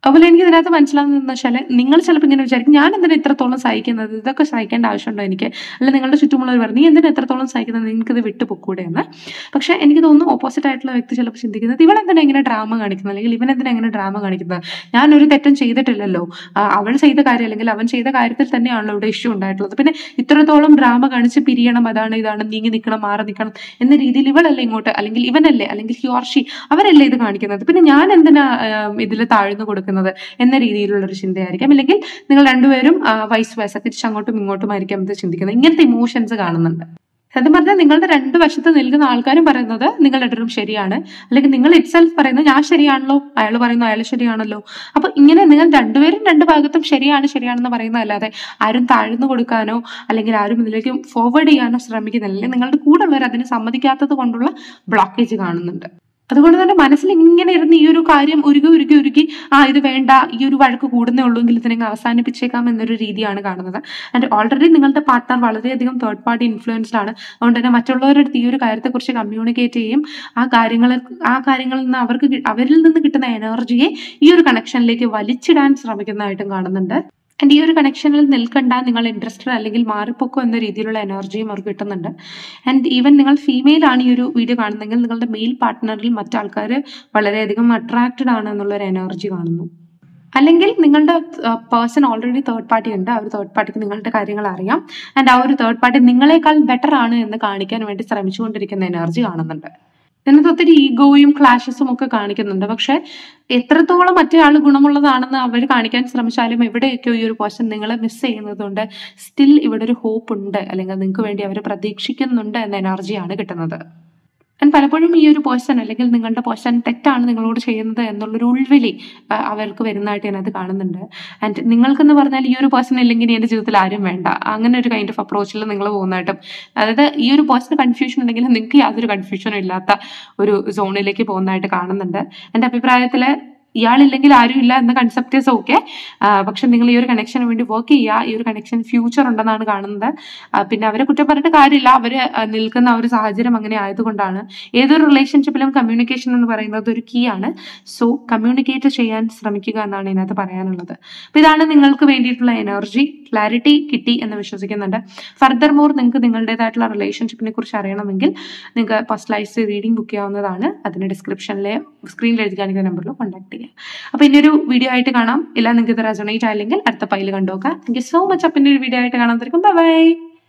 അതുപോലെ എനിക്ക് ഇതിനകത്ത് മനസ്സിലാവുന്നതെന്ന് വെച്ചാൽ നിങ്ങൾ ചിലപ്പോൾ ഇങ്ങനെ വിചാരിക്കും ഞാൻ എന്തിനാ ഇത്രത്തോളം സഹിക്കുന്നത് ഇതൊക്കെ സഹിക്കേണ്ട ആവശ്യമുണ്ടോ എനിക്ക് അല്ല നിങ്ങളുടെ ചുറ്റുമുള്ളവർ പറഞ്ഞു നീ എന്തിനാ എത്രത്തോളം സഹിക്കുന്നത് നിങ്ങൾക്കിത് വിട്ടു പൊക്കൂടെ എന്ന് പക്ഷെ എനിക്ക് തോന്നുന്നു ഓപ്പോസിറ്റ് ആയിട്ടുള്ള വ്യക്തി ചിലപ്പോൾ ചിന്തിക്കുന്നത് ഇവളെന്തിനാ ഇങ്ങനെ ഡ്രാമ കാണിക്കുന്നത് അല്ലെങ്കിൽ ഇവനെന്തിനാ ഇങ്ങനെ ഡ്രാമ കാണിക്കുന്നത് ഞാനൊരു തെറ്റും ചെയ്തിട്ടില്ലല്ലോ ആ, അവൾ ചെയ്ത കാര്യം അല്ലെങ്കിൽ അവൻ ചെയ്ത കാര്യത്തിൽ തന്നെയാണല്ലോ ഇവിടെ ഇഷ്യൂ ഉണ്ടായിട്ടുള്ളത് പിന്നെ ഇത്രത്തോളം ഡ്രാമ കാണിച്ച് പിരിയണം അതാണ് ഇതാണ് നീങ്ങി നിൽക്കണം മാറി നിൽക്കണം എന്ന രീതിയിൽ ഇവളല്ലേ ഇങ്ങോട്ട് അല്ലെങ്കിൽ ഇവനല്ലേ അല്ലെങ്കിൽ ഹ്യോർഷി അവരല്ലേ ഇത് കാണിക്കുന്നത് പിന്നെ ഞാൻ എന്തിനാ ഇതിൽ താഴ്ന്നു കൊടുക്കുന്നത് എന്ന രീതിയിലുള്ള ഒരു ചിന്തയായിരിക്കാം അല്ലെങ്കിൽ നിങ്ങൾ രണ്ടുപേരും വൈസ് വയസ്സ തിരിച്ചങ്ങോട്ടും ഇങ്ങോട്ടുമായിരിക്കാം ഇത് ചിന്തിക്കുന്നത് ഇങ്ങനത്തെ ഇമോഷൻസ് കാണുന്നുണ്ട് സത്യം പറഞ്ഞാൽ നിങ്ങളുടെ രണ്ട് വശത്ത് നിൽക്കുന്ന ആൾക്കാരും പറയുന്നത് നിങ്ങൾ രണ്ടും ശരിയാണ് അല്ലെങ്കിൽ നിങ്ങൾ ഇറ്റ്സെൽഫ് പറയുന്നത് ഞാൻ ശരിയാണല്ലോ അയാൾ പറയുന്നു അയാൾ ശരിയാണല്ലോ അപ്പൊ ഇങ്ങനെ നിങ്ങൾ രണ്ടുപേരും രണ്ട് ഭാഗത്തും ശരിയാണ് ശരിയാണെന്ന് പറയുന്നതല്ലാതെ ആരും താഴ്ന്നു കൊടുക്കാനോ അല്ലെങ്കിൽ ആരും ഇതിലേക്ക് ഫോർവേഡ് ചെയ്യാനോ ശ്രമിക്കുന്നില്ല അല്ലെങ്കിൽ നിങ്ങളുടെ കൂടെ ഉള്ളവർ അതിന് സമ്മതിക്കാത്തത് കൊണ്ടുള്ള ബ്ലോക്കേജ് കാണുന്നുണ്ട് അതുകൊണ്ട് തന്നെ മനസ്സിൽ ഇങ്ങനെ ഇരുന്ന് ഈ ഒരു കാര്യം ഉരുകി ഉരുകി ഉരുകി ആ ഇത് വേണ്ട ഈ ഒരു വഴക്ക് കൂടുന്നേ ഉള്ളൂ എങ്കിൽ ഇതിനെ അവസാനിപ്പിച്ചേക്കാം എന്നൊരു രീതിയാണ് കാണുന്നത് ആൻഡ് ഓൾറെഡി നിങ്ങളുടെ പാർട്ട്ണർ വളരെയധികം തേർഡ് പാർട്ടി ഇൻഫ്ലുവൻസ്ഡ് ആണ് അതുകൊണ്ട് തന്നെ മറ്റുള്ളവരുടെ അടുത്ത് ഈ ഒരു കാര്യത്തെക്കുറിച്ച് കമ്മ്യൂണിക്കേറ്റ് ചെയ്യും ആ കാര്യങ്ങൾ ആ കാര്യങ്ങളിൽ നിന്ന് അവർക്ക് കി- അവരിൽ നിന്ന് കിട്ടുന്ന എനർജിയെ ഈ ഒരു കണക്ഷനിലേക്ക് വലിച്ചിടാൻ ശ്രമിക്കുന്നതായിട്ടും കാണുന്നുണ്ട് ആൻഡ് ഈ ഒരു കണക്ഷനിൽ നിൽക്കണ്ട നിങ്ങൾ ഇൻട്രസ്റ്റഡ് അല്ലെങ്കിൽ മാറിപ്പോക്കോ എന്ന രീതിയിലുള്ള എനർജിയും അവർക്ക് കിട്ടുന്നുണ്ട് ആൻഡ് ഈവൻ നിങ്ങൾ ഫീമെയിൽ ആണ് ഈ ഒരു വീഡിയോ കാണുന്നതെങ്കിൽ നിങ്ങളുടെ മെയിൽ പാർട്ട്ണറിൽ മറ്റാൾക്കാർ വളരെയധികം അട്രാക്റ്റഡ് ആണ് എന്നുള്ള ഒരു എനർജി കാണുന്നു അല്ലെങ്കിൽ നിങ്ങളുടെ പേഴ്സൺ ഓൾറെഡി തേർഡ് പാർട്ടി ഉണ്ട് ആ ഒരു തേർഡ് പാർട്ടിക്ക് നിങ്ങളുടെ കാര്യങ്ങൾ അറിയാം ആൻഡ് ആ ഒരു തേർഡ് പാർട്ടി നിങ്ങളെക്കാൾ ബെറ്റർ ആണ് എന്ന് കാണിക്കാൻ വേണ്ടി ശ്രമിച്ചുകൊണ്ടിരിക്കുന്ന എനർജി കാണുന്നുണ്ട് ഇതിനകത്ത് ഒത്തിരി ഈഗോയും ക്ലാഷസും ഒക്കെ കാണിക്കുന്നുണ്ട് പക്ഷെ എത്രത്തോളം മറ്റേ ആൾ ഗുണമുള്ളതാണെന്ന് അവർ കാണിക്കാൻ ശ്രമിച്ചാലും എവിടെയൊക്കെയോ ഈ ഒരു പേഴ്സൺ നിങ്ങളെ മിസ് ചെയ്യുന്നതുകൊണ്ട് സ്റ്റിൽ ഇവിടെ ഒരു ഹോപ്പ് ഉണ്ട് അല്ലെങ്കിൽ നിങ്ങൾക്ക് വേണ്ടി അവർ പ്രതീക്ഷിക്കുന്നുണ്ട് എന്ന എനർജിയാണ് കിട്ടുന്നത് ആൻഡ് പലപ്പോഴും ഈ ഒരു പേഴ്സൺ അല്ലെങ്കിൽ നിങ്ങളുടെ പേഴ്സൺ തെറ്റാണ് നിങ്ങളോട് ചെയ്യുന്നത് എന്നുള്ളൊരു ഉൾവിളി ആ, അവർക്ക് വരുന്നതായിട്ട് ഞാനത് കാണുന്നുണ്ട് ആൻഡ് നിങ്ങൾക്കെന്ന് പറഞ്ഞാൽ ഈ ഒരു പേഴ്സൺ ഇല്ലെങ്കിൽ ഇനി എൻ്റെ ജീവിതത്തിൽ ആരും വേണ്ട അങ്ങനെ ഒരു കൈൻഡ് ഓഫ് അപ്രോച്ചിൽ നിങ്ങൾ പോകുന്നതായിട്ടും അതായത് ഈ ഒരു പേഴ്സൺ കൺഫ്യൂഷൻ ഉണ്ടെങ്കിൽ നിങ്ങൾക്ക് യാതൊരു കൺഫ്യൂഷനും ഇല്ലാത്ത ഒരു സോണിലേക്ക് പോകുന്നതായിട്ട് കാണുന്നുണ്ട് എൻ്റെ അഭിപ്രായത്തിൽ ഇയാളില്ലെങ്കിൽ ആരും ഇല്ല എന്ന കൺസെപ്റ്റ് ഇസ് ഓക്കെ പക്ഷെ നിങ്ങൾ ഈ ഒരു കണക്ഷന് വേണ്ടി വർക്ക് ചെയ്യുക ഈ ഒരു കണക്ഷൻ ഫ്യൂച്ചർ ഉണ്ടെന്നാണ് കാണുന്നത് ആ, പിന്നെ അവരെ കുറ്റം പറഞ്ഞിട്ട് കാര്യമില്ല അവർ നിൽക്കുന്ന ആ ഒരു സാഹചര്യം അങ്ങനെ ആയതുകൊണ്ടാണ് ഏതൊരു റിലേഷൻഷിപ്പിലും കമ്മ്യൂണിക്കേഷൻ എന്ന് പറയുന്നത് ഒരു കീ ആണ് സോ കമ്മ്യൂണിക്കേറ്റ് ചെയ്യാൻ ശ്രമിക്കുക എന്നാണ് ഇതിനകത്ത് പറയാനുള്ളത് അപ്പൊ ഇതാണ് നിങ്ങൾക്ക് വേണ്ടിയിട്ടുള്ള എനർജി ക്ലാരിറ്റി കിട്ടി എന്ന് വിശ്വസിക്കുന്നുണ്ട് ഫർദർ മോർ നിങ്ങൾക്ക് നിങ്ങളുടേതായിട്ടുള്ള റിലേഷൻഷിപ്പിനെ കുറിച്ച് അറിയണമെങ്കിൽ നിങ്ങൾക്ക് പേഴ്സണലൈസ്ഡ് റീഡിംഗ് ബുക്ക് ചെയ്യാവുന്നതാണ് അതിന് ഡിസ്ക്രിപ്ഷനിലെ സ്ക്രീനിൽ എഴുതി കാണിക്കുന്ന നമ്പറിൽ കോൺടാക്ട് ചെയ്യുക അപ്പൊ ഇനി ഒരു വീഡിയോ ആയിട്ട് കാണാം ഇല്ല നിങ്ങൾക്ക് ഇത് റെസണേറ്റ് ആയില്ലെങ്കിൽ അടുത്ത പൈല് കണ്ടുനോക്കാം താങ്ക് യു സോ മച്ച് അപ്പം ഒരു വീഡിയോ ആയിട്ട് കാണാൻ തരും ബൈ ബൈ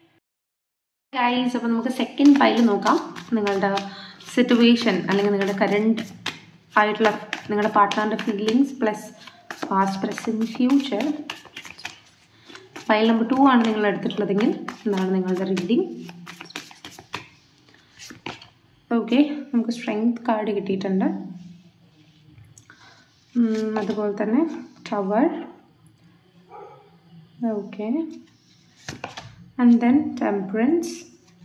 ഗൈസ് അപ്പോൾ നമുക്ക് സെക്കൻഡ് പൈല് നോക്കാം നിങ്ങളുടെ സിറ്റുവേഷൻ അല്ലെങ്കിൽ നിങ്ങളുടെ കറണ്ട് ആയിട്ടുള്ള നിങ്ങളുടെ പാർട്ട്ണറിൻ്റെ feelings plus past present future pile number two ആണ് നിങ്ങൾ എടുത്തിട്ടുള്ളതെങ്കിൽ എന്താണ് നിങ്ങളുടെ റീഡിങ് ഓക്കെ നമുക്ക് സ്ട്രെങ്ത് കാർഡ് കിട്ടിയിട്ടുണ്ട് ഉം, അതുപോലെ തന്നെ tower okay and then temperance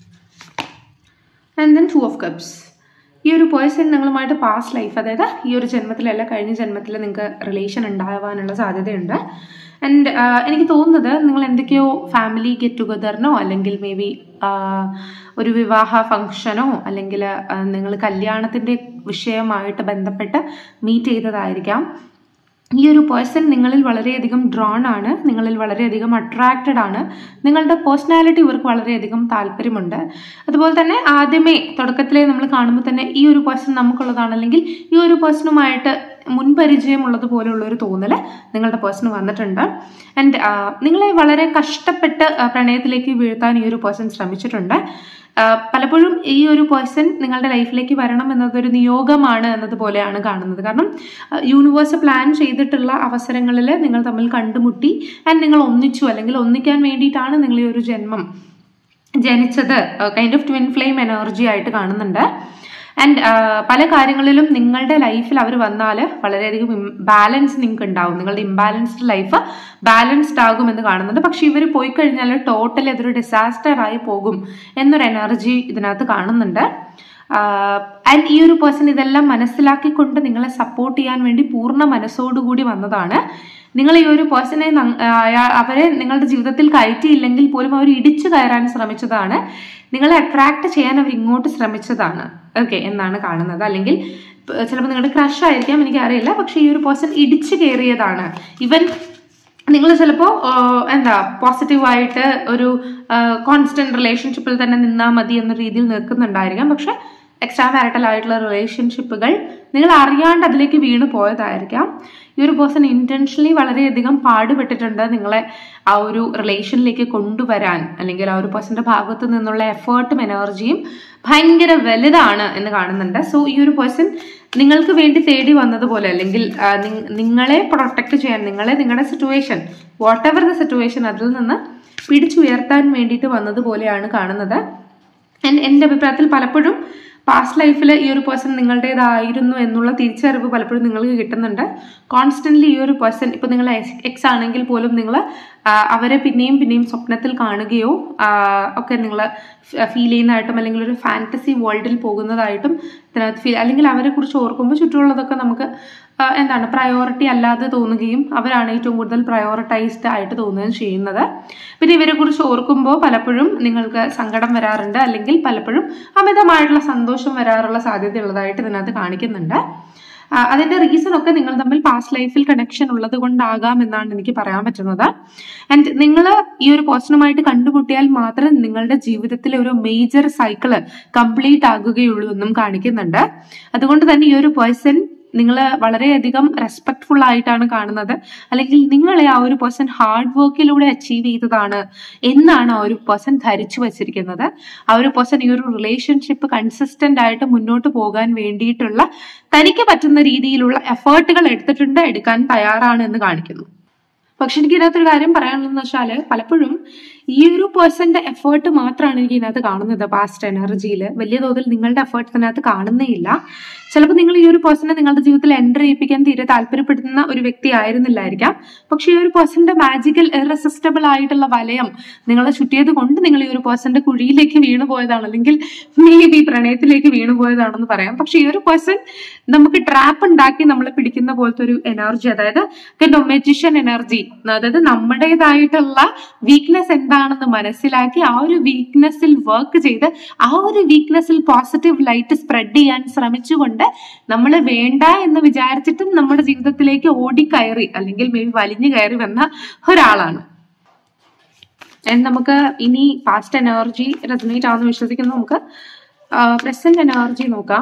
and then two of cups ഈ ഒരു പേഴ്സൺ നിങ്ങളുമായിട്ട് പാസ്റ്റ് ലൈഫ് അതായത് ഈ ഒരു ജന്മത്തിലല്ല കഴിഞ്ഞ ജന്മത്തിൽ നിങ്ങൾക്ക് റിലേഷൻ ഉണ്ടാവാനുള്ള സാധ്യതയുണ്ട് ആൻഡ് എനിക്ക് തോന്നുന്നത് നിങ്ങൾ എന്തൊക്കെയോ ഫാമിലി ഗെറ്റ് ടുഗദറിനോ അല്ലെങ്കിൽ മേ ബി ഒരു വിവാഹ ഫംഗ്ഷനോ അല്ലെങ്കിൽ നിങ്ങൾ കല്യാണത്തിൻ്റെ വിഷയമായിട്ട് ബന്ധപ്പെട്ട് മീറ്റ് ചെയ്തതായിരിക്കാം ഈ ഒരു പേഴ്സൺ നിങ്ങളിൽ വളരെയധികം ഡ്രോൺ ആണ് നിങ്ങളിൽ വളരെയധികം അട്രാക്റ്റഡ് ആണ് നിങ്ങളുടെ പേഴ്സണാലിറ്റി ഇവർക്ക് വളരെയധികം താല്പര്യമുണ്ട് അതുപോലെ തന്നെ ആദ്യമേ തുടക്കത്തിലേ നമ്മൾ കാണുമ്പോൾ തന്നെ ഈ ഒരു പേഴ്സൺ നമുക്കുള്ളതാണ് അല്ലെങ്കിൽ ഈ ഒരു പേഴ്സണുമായിട്ട് മുൻപരിചയമുള്ളത് പോലെയുള്ള ഒരു തോന്നൽ നിങ്ങളുടെ പേഴ്സൺ വന്നിട്ടുണ്ട് ആൻഡ് നിങ്ങളെ വളരെ കഷ്ടപ്പെട്ട് ആ, പ്രണയത്തിലേക്ക് വീഴ്ത്താൻ ഈ ഒരു പേഴ്സൺ ശ്രമിച്ചിട്ടുണ്ട് ആ, പലപ്പോഴും ഈ ഒരു പേഴ്സൺ നിങ്ങളുടെ ലൈഫിലേക്ക് വരണം എന്നതൊരു നിയോഗമാണ് എന്നതുപോലെയാണ് കാണുന്നത് കാരണം യൂണിവേഴ്സ് പ്ലാൻ ചെയ്തിട്ടുള്ള അവസരങ്ങളിൽ നിങ്ങൾ തമ്മിൽ കണ്ടുമുട്ടി ആൻഡ് നിങ്ങൾ ഒന്നിച്ചു അല്ലെങ്കിൽ ഒന്നിക്കാൻ വേണ്ടിയിട്ടാണ് നിങ്ങൾ ഈ ഒരു ജന്മം ജനിച്ചത് kind of twin flame energy ആയിട്ട് കാണുന്നുണ്ട് ആൻഡ് പല കാര്യങ്ങളിലും നിങ്ങളുടെ ലൈഫിൽ അവർ വന്നാൽ വളരെയധികം ബാലൻസ് നിങ്ങൾക്ക് ഉണ്ടാവും നിങ്ങളുടെ ഇംബാലൻസ്ഡ് ലൈഫ് ബാലൻസ്ഡ് ആകുമെന്ന് കാണുന്നുണ്ട് പക്ഷെ ഇവർ പോയി കഴിഞ്ഞാൽ ടോട്ടലി അതൊരു ഡിസാസ്റ്റർ ആയി പോകും എന്നൊരു എനർജി ഇതിനകത്ത് കാണുന്നുണ്ട് ആൻഡ് ഈ ഒരു പേഴ്സൺ ഇതെല്ലാം മനസ്സിലാക്കിക്കൊണ്ട് നിങ്ങളെ സപ്പോർട്ട് ചെയ്യാൻ വേണ്ടി പൂർണ്ണ മനസ്സോടുകൂടി വന്നതാണ് നിങ്ങൾ ഈ ഒരു പേഴ്സണെ അവരെ നിങ്ങളുടെ ജീവിതത്തിൽ കയറ്റിയില്ലെങ്കിൽ പോലും അവർ ഇടിച്ചു കയറാൻ ശ്രമിച്ചതാണ് നിങ്ങളെ അട്രാക്ട് ചെയ്യാൻ അവർ ഇങ്ങോട്ട് ശ്രമിച്ചതാണ് ഓക്കെ എന്നാണ് കാണുന്നത് അല്ലെങ്കിൽ ചിലപ്പോൾ നിങ്ങളുടെ ക്രഷ് ആയിരിക്കാം എനിക്കറിയില്ല പക്ഷെ ഈ ഒരു പേഴ്സൺ ഇടിച്ചു കയറിയതാണ് ഇവൻ നിങ്ങൾ ചിലപ്പോൾ എന്താ പോസിറ്റീവായിട്ട് ഒരു കോൺസ്റ്റന്റ് റിലേഷൻഷിപ്പിൽ തന്നെ നിന്നാൽ മതി എന്ന രീതിയിൽ നിൽക്കുന്നുണ്ടായിരിക്കാം പക്ഷെ എക്സ്ട്രാ മാരിറ്റൽ ആയിട്ടുള്ള റിലേഷൻഷിപ്പുകൾ നിങ്ങൾ അറിയാണ്ട് അതിലേക്ക് വീണ് പോയതായിരിക്കാം ഈ ഒരു പേഴ്സൺ ഇന്റൻഷനലി വളരെയധികം പാടുപെട്ടിട്ടുണ്ട് നിങ്ങളെ ആ ഒരു റിലേഷനിലേക്ക് കൊണ്ടുവരാൻ അല്ലെങ്കിൽ ആ ഒരു പേഴ്സന്റെ ഭാഗത്ത് നിന്നുള്ള എഫേർട്ടും എനർജിയും ഭയങ്കര വലുതാണ് എന്ന് കാണുന്നുണ്ട് സോ ഈ ഒരു പേഴ്സൺ നിങ്ങൾക്ക് വേണ്ടി തേടി വന്നതുപോലെ അല്ലെങ്കിൽ ആ, നിങ്ങ- നിങ്ങളെ പ്രൊട്ടക്ട് ചെയ്യാൻ നിങ്ങളെ നിങ്ങളുടെ situation whatever the situation അതിൽ നിന്ന് പിടിച്ചുയർത്താൻ വേണ്ടിയിട്ട് വന്നതുപോലെയാണ് കാണുന്നത് And എൻ്റെ അഭിപ്രായത്തിൽ പലപ്പോഴും പാസ്റ്റ് ലൈഫിൽ ഈ ഒരു പേഴ്സൺ നിങ്ങളുടേതായിരുന്നു എന്നുള്ള തിരിച്ചറിവ് പലപ്പോഴും നിങ്ങൾക്ക് കിട്ടുന്നുണ്ട് കോൺസ്റ്റന്റ്ലി ഈ ഒരു പേഴ്സൺ ഇപ്പൊ നിങ്ങൾ എക്സ് ആണെങ്കിൽ പോലും നിങ്ങൾ അവരെ പിന്നെയും പിന്നെയും സ്വപ്നത്തിൽ കാണുകയോ ആ, ഒക്കെ നിങ്ങൾ ഫീൽ ചെയ്യുന്നതായിട്ടും അല്ലെങ്കിൽ ഒരു ഫാന്റസി വേൾഡിൽ പോകുന്നതായിട്ടും ഇതിനകത്ത് ഫീൽ അല്ലെങ്കിൽ അവരെ കുറിച്ച് ഓർക്കുമ്പോൾ ചുറ്റുമുള്ളതൊക്കെ നമുക്ക് ആ, എന്താണ് പ്രയോറിറ്റി അല്ലാതെ തോന്നുകയും അവരാണ് ഏറ്റവും കൂടുതൽ പ്രയോറിറ്റൈസ്ഡ് ആയിട്ട് തോന്നുകയും ചെയ്യുന്നത് പിന്നെ ഇവരെ കുറിച്ച് ഓർക്കുമ്പോൾ പലപ്പോഴും നിങ്ങൾക്ക് സങ്കടം വരാറുണ്ട് അല്ലെങ്കിൽ പലപ്പോഴും അമിതമായിട്ടുള്ള സന്തോഷം വരാറുള്ള സാധ്യതയുള്ളതായിട്ട് ഇതിനകത്ത് കാണിക്കുന്നുണ്ട് ആ, അതിന്റെ റീസൺ ഒക്കെ നിങ്ങൾ തമ്മിൽ പാസ്റ്റ് ലൈഫിൽ കണക്ഷൻ ഉള്ളത് കൊണ്ടാകാം എന്നാണ് എനിക്ക് പറയാൻ പറ്റുന്നത് ആൻഡ് നിങ്ങൾ ഈ ഒരു പേഴ്സണുമായിട്ട് കണ്ടുമുട്ടിയാൽ മാത്രം നിങ്ങളുടെ ജീവിതത്തിലെ ഒരു മേജർ സൈക്കിള് കംപ്ലീറ്റ് ആകുകയുള്ളൂ എന്നും കാണിക്കുന്നുണ്ട് അതുകൊണ്ട് തന്നെ ഈ ഒരു പേഴ്സൺ നിങ്ങൾ വളരെയധികം റെസ്പെക്ട്ഫുൾ ആയിട്ടാണ് കാണുന്നത് അല്ലെങ്കിൽ നിങ്ങളെ ആ ഒരു പേഴ്സൺ ഹാർഡ് വർക്കിലൂടെ അച്ചീവ് ചെയ്തതാണ് എന്നാണ് ആ ഒരു പേഴ്സൺ ധരിച്ചു വച്ചിരിക്കുന്നത് ആ ഒരു പേഴ്സൺ ഈ ഒരു റിലേഷൻഷിപ്പ് കൺസിസ്റ്റന്റ് ആയിട്ട് മുന്നോട്ട് പോകാൻ വേണ്ടിയിട്ടുള്ള തനിക്ക് പറ്റുന്ന രീതിയിലുള്ള എഫേർട്ടുകൾ എടുത്തിട്ടുണ്ട് എടുക്കാൻ തയ്യാറാണ് എന്ന് കാണിക്കുന്നു പക്ഷെ എനിക്ക് ഇതിനകത്തൊരു കാര്യം പറയാനുള്ളതെന്ന് വെച്ചാൽ പലപ്പോഴും ഈ ഒരു പേഴ്സന്റെ എഫേർട്ട് മാത്രമാണ് എനിക്ക് ഇതിനകത്ത് കാണുന്നത് പാസ്റ്റ് എനർജിയിൽ വലിയ തോതിൽ നിങ്ങളുടെ എഫേർട്ട് ഇതിനകത്ത് കാണുന്നേ ഇല്ല ചിലപ്പോൾ നിങ്ങൾ ഈ ഒരു പേഴ്സണെ നിങ്ങളുടെ ജീവിതത്തിൽ എൻ്റർ ചെയ്യിപ്പിക്കാൻ തീരെ താല്പര്യപ്പെടുന്ന ഒരു വ്യക്തി ആയിരുന്നില്ലായിരിക്കാം പക്ഷെ ഈ ഒരു പേഴ്സന്റെ മാജിക്കൽ ഇറസിസ്റ്റബിൾ ആയിട്ടുള്ള വലയം നിങ്ങളെ ചുറ്റിയത് കൊണ്ട് നിങ്ങൾ ഈ ഒരു പേഴ്സന്റെ കുഴിയിലേക്ക് വീണു പോയതാണ് അല്ലെങ്കിൽ മേ ബി പ്രണയത്തിലേക്ക് വീണു പോയതാണെന്ന് പറയാം പക്ഷെ ഈ ഒരു പേഴ്സൺ നമുക്ക് ട്രാപ്പ് ഉണ്ടാക്കി നമ്മളെ പിടിക്കുന്ന പോലത്തെ ഒരു എനർജി അതായത് മെജിഷ്യൻ എനർജി അതായത് നമ്മുടേതായിട്ടുള്ള വീക്ക്നെസ് എന്താണെന്ന് മനസ്സിലാക്കി ആ ഒരു വീക്ക്നെസ്സിൽ വർക്ക് ചെയ്ത് ആ ഒരു വീക്ക്നെസ്സിൽ പോസിറ്റീവ് ലൈറ്റ് സ്പ്രെഡ് ചെയ്യാൻ ശ്രമിച്ചുകൊണ്ട് നമ്മൾ വേണ്ട എന്ന് വിചാരിച്ചിട്ടും നമ്മുടെ ജീവിതത്തിലേക്ക് ഓടിക്കയറി അല്ലെങ്കിൽ മേ ബി വലിഞ്ഞു കയറി വന്ന ഒരാളാണ് And നമുക്ക് ഇനി പാസ്റ്റ് എനർജി റെസനേറ്റ് ആവുന്ന വിശ്വസിക്കുന്നു നമുക്ക് പ്രസന്റ് എനർജി നോക്കാം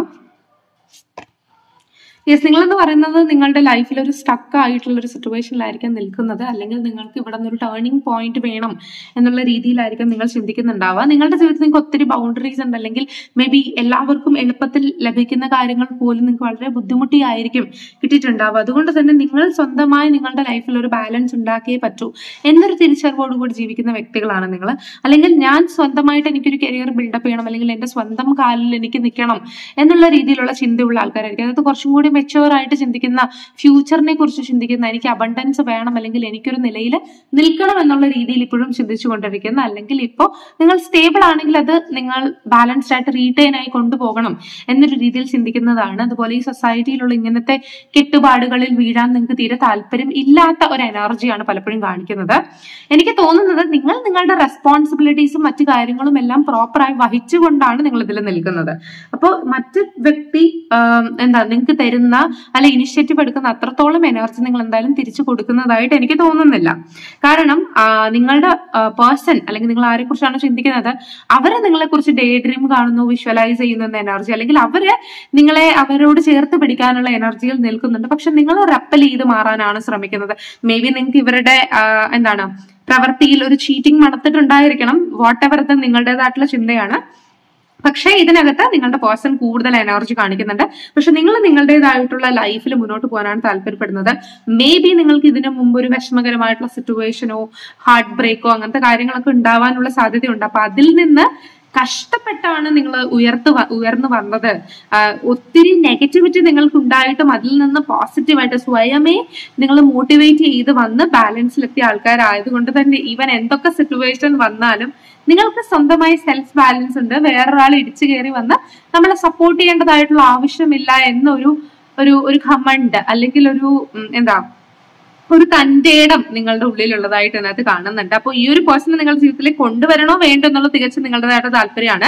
യെസ് നിങ്ങൾ എന്ന് പറയുന്നത് നിങ്ങളുടെ ലൈഫിൽ ഒരു സ്റ്റക്ക് ആയിട്ടുള്ള ഒരു സിറ്റുവേഷനിലായിരിക്കും നിൽക്കുന്നത് അല്ലെങ്കിൽ നിങ്ങൾക്ക് ഇവിടെ നിന്ന് ഒരു ടേണിംഗ് പോയിന്റ് വേണം എന്നുള്ള രീതിയിലായിരിക്കും നിങ്ങൾ ചിന്തിക്കുന്നുണ്ടാവുക നിങ്ങളുടെ ജീവിതത്തിൽ നിങ്ങൾക്ക് ഒത്തിരി ബൗണ്ടറീസ് ഉണ്ട് അല്ലെങ്കിൽ മേ ബി എല്ലാവർക്കും എളുപ്പത്തിൽ ലഭിക്കുന്ന കാര്യങ്ങൾ പോലും നിങ്ങൾക്ക് വളരെ ബുദ്ധിമുട്ടിയായിരിക്കും കിട്ടിയിട്ടുണ്ടാവുക അതുകൊണ്ട് തന്നെ നിങ്ങൾ സ്വന്തമായി നിങ്ങളുടെ ലൈഫിൽ ഒരു ബാലൻസ് ഉണ്ടാക്കിയേ പറ്റൂ എന്നൊരു തിരിച്ചറിവോടുകൂടി ജീവിക്കുന്ന വ്യക്തികളാണ് നിങ്ങൾ അല്ലെങ്കിൽ ഞാൻ സ്വന്തമായിട്ട് എനിക്കൊരു കരിയർ ബിൽഡപ്പ് ചെയ്യണം അല്ലെങ്കിൽ എൻ്റെ സ്വന്തം കാലിൽ എനിക്ക് നിൽക്കണം എന്നുള്ള രീതിയിലുള്ള ചിന്തയുള്ള ആൾക്കാരായിരിക്കും അതായത് കുറച്ചും കൂടി മെച്ചുവർ ആയിട്ട് ചിന്തിക്കുന്ന ഫ്യൂച്ചറിനെ കുറിച്ച് ചിന്തിക്കുന്ന എനിക്ക് അബണ്ടൻസ് വേണം അല്ലെങ്കിൽ എനിക്കൊരു നിലയിൽ നിൽക്കണം എന്നുള്ള രീതിയിൽ ഇപ്പോഴും ചിന്തിച്ചു കൊണ്ടിരിക്കുന്ന അല്ലെങ്കിൽ ഇപ്പോൾ നിങ്ങൾ സ്റ്റേബിൾ ആണെങ്കിൽ അത് നിങ്ങൾ ബാലൻസ്ഡ് ആയിട്ട് റീറ്റെയിൻ ആയി കൊണ്ടുപോകണം എന്നൊരു രീതിയിൽ ചിന്തിക്കുന്നതാണ് അതുപോലെ ഈ സൊസൈറ്റിയിലുള്ള ഇങ്ങനത്തെ കെട്ടുപാടുകളിൽ വീഴാൻ നിങ്ങൾക്ക് തീരെ താല്പര്യം ഇല്ലാത്ത ഒരു എനർജിയാണ് പലപ്പോഴും കാണിക്കുന്നത് എനിക്ക് തോന്നുന്നത് നിങ്ങൾ നിങ്ങളുടെ റെസ്പോൺസിബിലിറ്റീസും മറ്റു കാര്യങ്ങളും എല്ലാം പ്രോപ്പറായി വഹിച്ചുകൊണ്ടാണ് നിങ്ങൾ ഇതിൽ നിൽക്കുന്നത് അപ്പോൾ മറ്റ് വ്യക്തി ആം, എന്താ നിങ്ങൾക്ക് തരുന്ന അല്ലെ ഇനിഷ്യേറ്റീവ് എടുക്കുന്ന അത്രത്തോളം എനർജി നിങ്ങൾ എന്തായാലും തിരിച്ചു കൊടുക്കുന്നതായിട്ട് എനിക്ക് തോന്നുന്നില്ല കാരണം ആ, നിങ്ങളുടെ പേഴ്സൺ അല്ലെങ്കിൽ നിങ്ങൾ ആരെ കുറിച്ചാണ് ചിന്തിക്കുന്നത് അവരെ നിങ്ങളെ കുറിച്ച് ഡേ ഡ്രീം കാണുന്നു വിഷ്വലൈസ് ചെയ്യുന്ന എനർജി അല്ലെങ്കിൽ അവര് നിങ്ങളെ അവരോട് ചേർത്ത് പിടിക്കാനുള്ള എനർജിയിൽ നിൽക്കുന്നുണ്ട് പക്ഷെ നിങ്ങൾ റെപ്പൽ ചെയ്ത് മാറാനാണ് ശ്രമിക്കുന്നത് മേ ബി നിങ്ങൾക്ക് ഇവരുടെ ആ, എന്താണ് പ്രവൃത്തിയിൽ ഒരു ചീറ്റിംഗ് നടത്തിയിട്ടുണ്ടായിരിക്കണം വാട്ട് എവർ അത് നിങ്ങളുടേതായിട്ടുള്ള ചിന്തയാണ് പക്ഷേ ഇതിനകത്ത് നിങ്ങളുടെ പേഴ്സൺ കൂടുതൽ എനർജി കാണിക്കുന്നുണ്ട് പക്ഷെ നിങ്ങൾ നിങ്ങളുടേതായിട്ടുള്ള ലൈഫിൽ മുന്നോട്ട് പോകാനാണ് താല്പര്യപ്പെടുന്നത് മേ ബി നിങ്ങൾക്ക് ഇതിനു മുമ്പ് ഒരു വിഷമകരമായിട്ടുള്ള സിറ്റുവേഷനോ ഹാർട്ട് ബ്രേക്കോ അങ്ങനത്തെ കാര്യങ്ങളൊക്കെ ഉണ്ടാവാനുള്ള സാധ്യതയുണ്ട് അപ്പൊ അതിൽ നിന്ന് കഷ്ടപ്പെട്ടാണ് നിങ്ങൾ ഉയർത്ത് വ- ഉയർന്നു വന്നത് ആ, ഒത്തിരി നെഗറ്റിവിറ്റി നിങ്ങൾക്ക് ഉണ്ടായിട്ടും അതിൽ നിന്ന് പോസിറ്റീവായിട്ട് സ്വയമേ നിങ്ങൾ മോട്ടിവേറ്റ് ചെയ്ത് വന്ന് ബാലൻസിലെത്തിയ ആൾക്കാരായതുകൊണ്ട് തന്നെ ഈവൻ എന്തൊക്കെ സിറ്റുവേഷൻ വന്നാലും നിങ്ങൾക്ക് സ്വന്തമായി സെൽഫ് ബാലൻസ് ഉണ്ട് വേറൊരാൾ ഇടിച്ചു കയറി വന്ന് നമ്മളെ സപ്പോർട്ട് ചെയ്യേണ്ടതായിട്ടുള്ള ആവശ്യമില്ല എന്നൊരു ഒരു ഒരു ഖമണ്ട് അല്ലെങ്കിൽ ഒരു ഉം, എന്താ ഒരു തന്റേടം നിങ്ങളുടെ ഉള്ളിലുള്ളതായിട്ട് അതിനകത്ത് കാണുന്നുണ്ട് അപ്പോൾ ഈ ഒരു പേഴ്സണെ നിങ്ങളുടെ ജീവിതത്തിലേക്ക് കൊണ്ടുവരണോ വേണ്ടോ എന്നുള്ള തികച്ചും നിങ്ങളുടേതായിട്ട് താല്പര്യമാണ്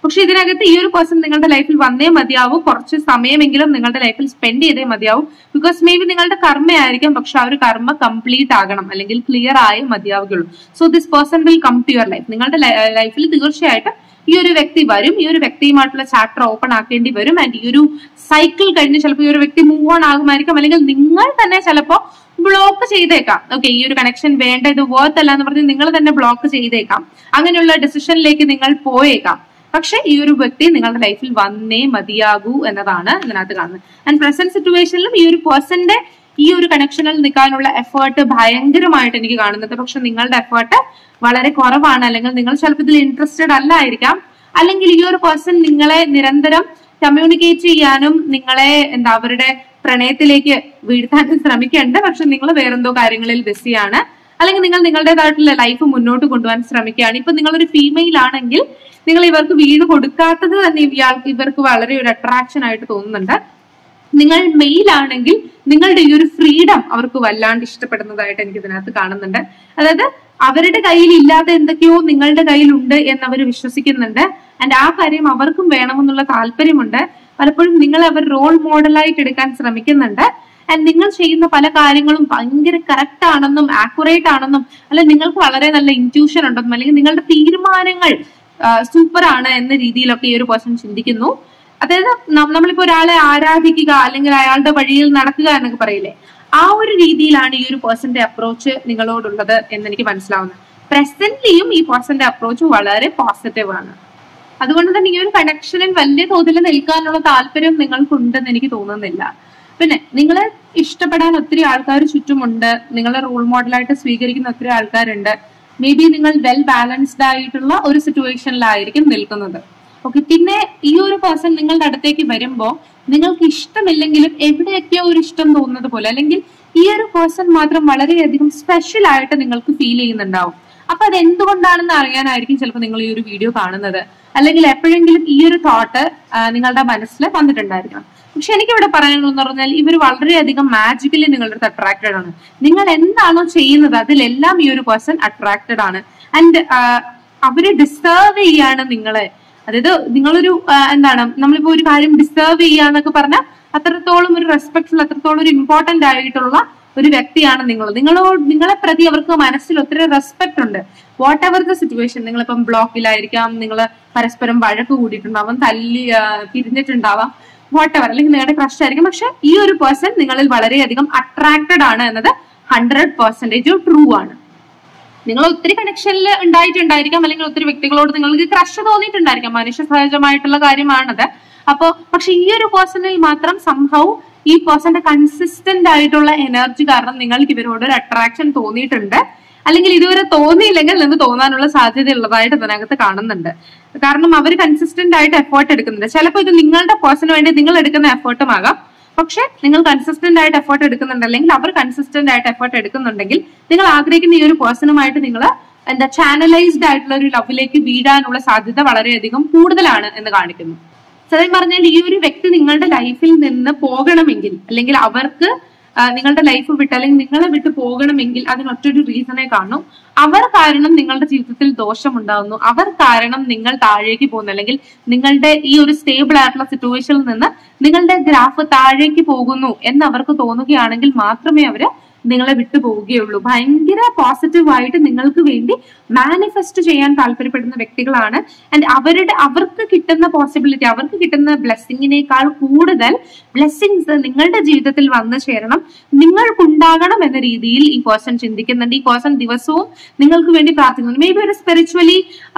പക്ഷെ ഇതിനകത്ത് ഈ ഒരു പേഴ്സൺ നിങ്ങളുടെ ലൈഫിൽ വന്നേ മതിയാവും കുറച്ച് സമയമെങ്കിലും നിങ്ങളുടെ ലൈഫിൽ സ്പെൻഡ് ചെയ്തേ മതിയാവും ബിക്കോസ് മേ ബി നിങ്ങളുടെ കർമ്മയായിരിക്കും പക്ഷെ ആ ഒരു കർമ്മ കംപ്ലീറ്റ് ആകണം അല്ലെങ്കിൽ ക്ലിയർ ആയേ മതിയാവുകയുള്ളൂ so this person will come to your life നിങ്ങളുടെ ലൈഫിൽ തീർച്ചയായിട്ടും ഈ ഒരു വ്യക്തി വരും ഈ ഒരു വ്യക്തിയുമായിട്ടുള്ള ചാപ്റ്റർ ഓപ്പൺ ആക്കേണ്ടി വരും ആൻഡ് ഈ ഒരു സൈക്കിൾ കഴിഞ്ഞ് ചിലപ്പോൾ ഈ ഒരു വ്യക്തി മൂവ് ഓൺ ആകുമായിരിക്കും അല്ലെങ്കിൽ നിങ്ങൾ തന്നെ ചിലപ്പോൾ ബ്ലോക്ക് ചെയ്തേക്കാം ഓക്കെ ഈ ഒരു കണക്ഷൻ വേണ്ട ഇത് വർത്ത് അല്ല എന്ന് പറഞ്ഞ് നിങ്ങൾ തന്നെ ബ്ലോക്ക് ചെയ്തേക്കാം അങ്ങനെയുള്ള ഡിസിഷനിലേക്ക് നിങ്ങൾ പോയേക്കാം പക്ഷെ ഈ ഒരു വ്യക്തി നിങ്ങളുടെ ലൈഫിൽ വന്നേ മതിയാകൂ എന്നതാണ് ഇതിനകത്ത് കാണുന്നത് ആൻഡ് പ്രസന്റ് സിറ്റുവേഷനിലും ഈ ഒരു പേഴ്സന്റെ ഈ ഒരു കണക്ഷനിൽ നിൽക്കാനുള്ള എഫേർട്ട് ഭയങ്കരമായിട്ട് എനിക്ക് കാണുന്നത് പക്ഷെ നിങ്ങളുടെ എഫേർട്ട് വളരെ കുറവാണ് അല്ലെങ്കിൽ നിങ്ങൾ ചിലപ്പോൾ ഇതിൽ ഇൻട്രസ്റ്റഡ് അല്ലായിരിക്കാം അല്ലെങ്കിൽ ഈ ഒരു പേഴ്സൺ നിങ്ങളെ നിരന്തരം കമ്മ്യൂണിക്കേറ്റ് ചെയ്യാനും നിങ്ങളെ എന്താ അവരുടെ പ്രണയത്തിലേക്ക് വീഴ്ത്താനും ശ്രമിക്കുന്നുണ്ട് പക്ഷെ നിങ്ങൾ വേറെന്തോ കാര്യങ്ങളിൽ ബിസിയാണ് അല്ലെങ്കിൽ നിങ്ങൾ നിങ്ങളുടേതായിട്ടുള്ള ലൈഫ് മുന്നോട്ട് കൊണ്ടുപോകാൻ ശ്രമിക്കുകയാണ് ഇപ്പൊ നിങ്ങളൊരു ഫീമെയിൽ ആണെങ്കിൽ നിങ്ങൾ ഇവർക്ക് വീട് കൊടുക്കാത്തത് തന്നെ ഇയാൾക്ക് ഇവർക്ക് വളരെ ഒരു അട്രാക്ഷൻ ആയിട്ട് തോന്നുന്നുണ്ട് നിങ്ങൾ മെയിൽ ആണെങ്കിൽ നിങ്ങളുടെ ഈ ഒരു ഫ്രീഡം അവർക്ക് വല്ലാണ്ട് ഇഷ്ടപ്പെടുന്നതായിട്ട് എനിക്ക് ഇതിനകത്ത് കാണുന്നുണ്ട് അതായത് അവരുടെ കയ്യിൽ ഇല്ലാത്ത എന്തൊക്കെയോ നിങ്ങളുടെ കയ്യിലുണ്ട് എന്ന് അവർ വിശ്വസിക്കുന്നുണ്ട് ആൻഡ് ആ കാര്യം അവർക്കും വേണമെന്നുള്ള താല്പര്യമുണ്ട് പലപ്പോഴും നിങ്ങൾ അവർ റോൾ മോഡലായിട്ട് എടുക്കാൻ ശ്രമിക്കുന്നുണ്ട് ആൻഡ് നിങ്ങൾ ചെയ്യുന്ന പല കാര്യങ്ങളും ഭയങ്കര കറക്റ്റ് ആണെന്നും ആക്യുറേറ്റ് ആണെന്നും അല്ലെങ്കിൽ നിങ്ങൾക്ക് വളരെ നല്ല ഇൻറ്റ്യൂഷൻ ഉണ്ടെന്നും അല്ലെങ്കിൽ നിങ്ങളുടെ തീരുമാനങ്ങൾ സൂപ്പർ ആണ് എന്ന രീതിയിലൊക്കെ ഈ ഒരു പേഴ്സൺ ചിന്തിക്കുന്നു അതായത് നം- നമ്മളിപ്പോ ഒരാളെ ആരാധിക്കുക അല്ലെങ്കിൽ അയാളുടെ വഴിയിൽ നടക്കുക എന്നൊക്കെ പറയില്ലേ ആ ഒരു രീതിയിലാണ് ഈ ഒരു പേഴ്സന്റെ അപ്രോച്ച് നിങ്ങളോടുള്ളത് എന്ന് എനിക്ക് മനസ്സിലാവുന്നത് പ്രസന്റ്ലിയും ഈ പേഴ്സന്റെ അപ്രോച്ച് വളരെ പോസിറ്റീവ് ആണ് അതുകൊണ്ട് തന്നെ ഈ ഒരു കണക്ഷനിൽ വലിയ തോതിൽ നിൽക്കാനുള്ള താല്പര്യം നിങ്ങൾക്കുണ്ടെന്ന് എനിക്ക് തോന്നുന്നില്ല പിന്നെ നിങ്ങളെ ഇഷ്ടപ്പെടാൻ ഒത്തിരി ആൾക്കാർ ചുറ്റുമുണ്ട് നിങ്ങളെ റോൾ മോഡലായിട്ട് സ്വീകരിക്കുന്ന ഒത്തിരി ആൾക്കാരുണ്ട് മേ ബി നിങ്ങൾ വെൽ ബാലൻസ്ഡ് ആയിട്ടുള്ള ഒരു സിറ്റുവേഷനിലായിരിക്കും നിൽക്കുന്നത് ഓക്കെ പിന്നെ ഈ ഒരു പേഴ്സൺ നിങ്ങളുടെ അടുത്തേക്ക് വരുമ്പോ നിങ്ങൾക്ക് ഇഷ്ടമില്ലെങ്കിലും എവിടെയൊക്കെയോ ഒരു ഇഷ്ടം തോന്നുന്നത് പോലെ അല്ലെങ്കിൽ ഈ ഒരു പേഴ്സൺ മാത്രം വളരെയധികം സ്പെഷ്യൽ ആയിട്ട് നിങ്ങൾക്ക് ഫീൽ ചെയ്യുന്നുണ്ടാവും അപ്പൊ അത് എന്തുകൊണ്ടാണെന്ന് അറിയാനായിരിക്കും ചിലപ്പോൾ നിങ്ങൾ ഈ ഒരു വീഡിയോ കാണുന്നത് അല്ലെങ്കിൽ എപ്പോഴെങ്കിലും ഈ ഒരു തോട്ട് നിങ്ങളുടെ മനസ്സിൽ വന്നിട്ടുണ്ടായിരിക്കണം പക്ഷെ എനിക്ക് ഇവിടെ പറയാനുള്ളതെന്ന് പറഞ്ഞാൽ ഇവർ വളരെയധികം മാജിക്കലി നിങ്ങളുടെ അടുത്ത് അട്രാക്റ്റഡ് ആണ് നിങ്ങൾ എന്താണോ ചെയ്യുന്നത് അതിലെല്ലാം ഈ ഒരു പേഴ്സൺ അട്രാക്റ്റഡ് ആണ് ആൻഡ് അവര് ഡിസ്റ്റർവ് ചെയ്യാണ് നിങ്ങളെ അതായത് നിങ്ങളൊരു ആ, എന്താണ് നമ്മളിപ്പോ ഒരു കാര്യം ഡിസ്റ്റർവ് ചെയ്യാന്നൊക്കെ പറഞ്ഞാൽ അത്രത്തോളം ഒരു റെസ്പെക്ട്ഫുൾ അത്രത്തോളം ഒരു ഇമ്പോർട്ടന്റ് ആയിട്ടുള്ള ഒരു വ്യക്തിയാണ് നിങ്ങൾ നിങ്ങളോട് നിങ്ങളെ പ്രതി അവർക്ക് മനസ്സിൽ ഒത്തിരി റെസ്പെക്ട് ഉണ്ട് വാട്ട് എവർ ദ സിറ്റുവേഷൻ നിങ്ങളിപ്പം ബ്ലോക്കിലായിരിക്കാം നിങ്ങൾ പരസ്പരം വഴക്ക് കൂടിയിട്ടുണ്ടാവാം തല്ലി ആ, പിരിഞ്ഞിട്ടുണ്ടാവാം വാട്ട് എവർ അല്ലെങ്കിൽ നിങ്ങളുടെ ക്രഷ് ആയിരിക്കും പക്ഷെ ഈ ഒരു പേഴ്സൺ നിങ്ങളിൽ വളരെയധികം അട്രാക്റ്റഡ് ആണ് എന്നത് ഹൺഡ്രഡ് പെർസെന്റേജ് ട്രൂ ആണ് നിങ്ങൾ ഒത്തിരി കണക്ഷനിൽ ഉണ്ടായിട്ടുണ്ടായിരിക്കാം അല്ലെങ്കിൽ ഒത്തിരി വ്യക്തികളോട് നിങ്ങൾക്ക് ക്രഷ് തോന്നിയിട്ടുണ്ടായിരിക്കാം മനുഷ്യ സഹജമായിട്ടുള്ള കാര്യമാണത് അപ്പോ പക്ഷെ ഈ ഒരു പേഴ്സണിൽ മാത്രം സംഭവം ഈ പേഴ്സന്റെ കൺസിസ്റ്റന്റ് ആയിട്ടുള്ള എനർജി കാരണം നിങ്ങൾക്ക് ഇവരോട് ഒരു അട്രാക്ഷൻ തോന്നിയിട്ടുണ്ട് അല്ലെങ്കിൽ ഇതുവരെ തോന്നിയില്ലെങ്കിൽ നിങ്ങൾക്ക് തോന്നാനുള്ള സാധ്യത ഉള്ളതായിട്ട് ഇതിനകത്ത് കാണുന്നുണ്ട് കാരണം അവർ കൺസിസ്റ്റന്റ് ആയിട്ട് എഫേർട്ട് എടുക്കുന്നുണ്ട് ചിലപ്പോൾ ഇത് നിങ്ങളുടെ പേഴ്സണ് വേണ്ടി നിങ്ങൾ എടുക്കുന്ന എഫേർട്ടും ആകാം പക്ഷെ നിങ്ങൾ കൺസിസ്റ്റന്റ് ആയിട്ട് എഫേർട്ട് എടുക്കുന്നുണ്ട് അല്ലെങ്കിൽ അവർ കൺസിസ്റ്റന്റ് ആയിട്ട് എഫേർട്ട് എടുക്കുന്നുണ്ടെങ്കിൽ നിങ്ങൾ ആഗ്രഹിക്കുന്ന ഈ ഒരു പേഴ്സണുമായിട്ട് നിങ്ങൾ എന്താ ചാനലൈസ്ഡ് ആയിട്ടുള്ള ഒരു ലവിലേക്ക് വീഴാനുള്ള സാധ്യത വളരെയധികം കൂടുതലാണ് എന്ന് കാണിക്കുന്നു സത്യം പറഞ്ഞാൽ ഈ ഒരു വ്യക്തി നിങ്ങളുടെ ലൈഫിൽ നിന്ന് പോകണമെങ്കിൽ അല്ലെങ്കിൽ അവർക്ക് ആ, നിങ്ങളുടെ ലൈഫ് വിട്ട് അല്ലെങ്കിൽ നിങ്ങളെ വിട്ട് പോകണമെങ്കിൽ അതിനൊറ്റൊരു റീസണെ കാണും അവർ കാരണം നിങ്ങളുടെ ജീവിതത്തിൽ ദോഷമുണ്ടാകുന്നു അവർ കാരണം നിങ്ങൾ താഴേക്ക് പോകുന്നു അല്ലെങ്കിൽ നിങ്ങളുടെ ഈ ഒരു സ്റ്റേബിൾ ആയിട്ടുള്ള സിറ്റുവേഷനിൽ നിന്ന് നിങ്ങളുടെ ഗ്രാഫ് താഴേക്ക് പോകുന്നു എന്ന് അവർക്ക് തോന്നുകയാണെങ്കിൽ മാത്രമേ അവര് നിങ്ങളെ വിട്ടു പോവുകയുള്ളൂ ഭയങ്കര പോസിറ്റീവ് ആയിട്ട് നിങ്ങൾക്ക് വേണ്ടി മാനിഫെസ്റ്റ് ചെയ്യാൻ താല്പര്യപ്പെടുന്ന വ്യക്തികളാണ് ആൻഡ് അവരുടെ അവർക്ക് കിട്ടുന്ന പോസിബിലിറ്റി അവർക്ക് കിട്ടുന്ന ബ്ലെസ്സിങ്ങിനേക്കാൾ കൂടുതൽ ബ്ലെസ്സിങ്സ് നിങ്ങളുടെ ജീവിതത്തിൽ വന്നു ചേരണം നിങ്ങൾക്കുണ്ടാകണം എന്ന രീതിയിൽ ഈ പേഴ്സൺ ചിന്തിക്കുന്നുണ്ട് ഈ പേഴ്സൺ ദിവസവും നിങ്ങൾക്ക് വേണ്ടി പ്രാർത്ഥിക്കുന്നുണ്ട് മേ ബി ഒരു സ്പിരിച്വലി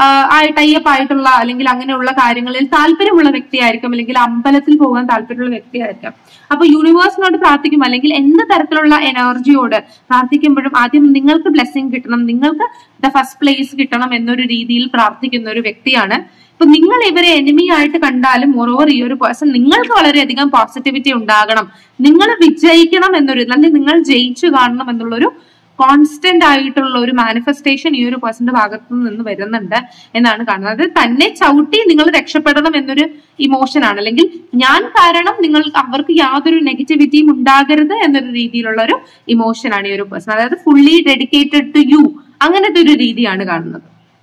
ടൈപ്പ് ആയിട്ടുള്ള അല്ലെങ്കിൽ അങ്ങനെയുള്ള കാര്യങ്ങളിൽ താല്പര്യമുള്ള വ്യക്തിയായിരിക്കും അല്ലെങ്കിൽ അമ്പലത്തിൽ പോകാൻ താല്പര്യമുള്ള വ്യക്തിയായിരിക്കാം അപ്പൊ യൂണിവേഴ്സിനോട് പ്രാർത്ഥിക്കും അല്ലെങ്കിൽ എന്ത് തരത്തിലുള്ള എനർജിയോട് പ്രാർത്ഥിക്കുമ്പോഴും ആദ്യം നിങ്ങൾക്ക് ബ്ലെസ്സിങ് കിട്ടണം നിങ്ങൾക്ക് ദ ഫസ്റ്റ് പ്ലേസ് കിട്ടണം എന്നൊരു രീതിയിൽ പ്രാർത്ഥിക്കുന്ന ഒരു വ്യക്തിയാണ് ഇപ്പൊ നിങ്ങൾ ഇവരെ എനിമി ആയിട്ട് കണ്ടാലും മോറോവർ ഈ ഒരു പേഴ്സൺ നിങ്ങൾക്ക് വളരെയധികം പോസിറ്റിവിറ്റി ഉണ്ടാകണം നിങ്ങൾ വിജയിക്കണം എന്നൊരു അല്ലെങ്കിൽ നിങ്ങൾ ജയിച്ചു കാണണം എന്നുള്ളൊരു കോൺസ്റ്റന്റ് ആയിട്ടുള്ള ഒരു മാനിഫെസ്റ്റേഷൻ ഈ ഒരു പേഴ്സന്റെ ഭാഗത്തു നിന്ന് വരുന്നുണ്ട് എന്നാണ് കാണുന്നത് അത് തന്നെ ചവിട്ടി നിങ്ങൾ രക്ഷപ്പെടണം എന്നൊരു ഇമോഷൻ ആണ് അല്ലെങ്കിൽ ഞാൻ കാരണം നിങ്ങൾ അവർക്ക് യാതൊരു നെഗറ്റിവിറ്റിയും ഉണ്ടാകരുത് എന്നൊരു രീതിയിലുള്ള ഒരു ഇമോഷൻ ആണ് ഈ ഒരു പേഴ്സൺ അതായത് ഫുള്ളി ഡെഡിക്കേറ്റഡ് ടു യു അങ്ങനത്തെ ഒരു രീതിയാണ് കാണുന്നത്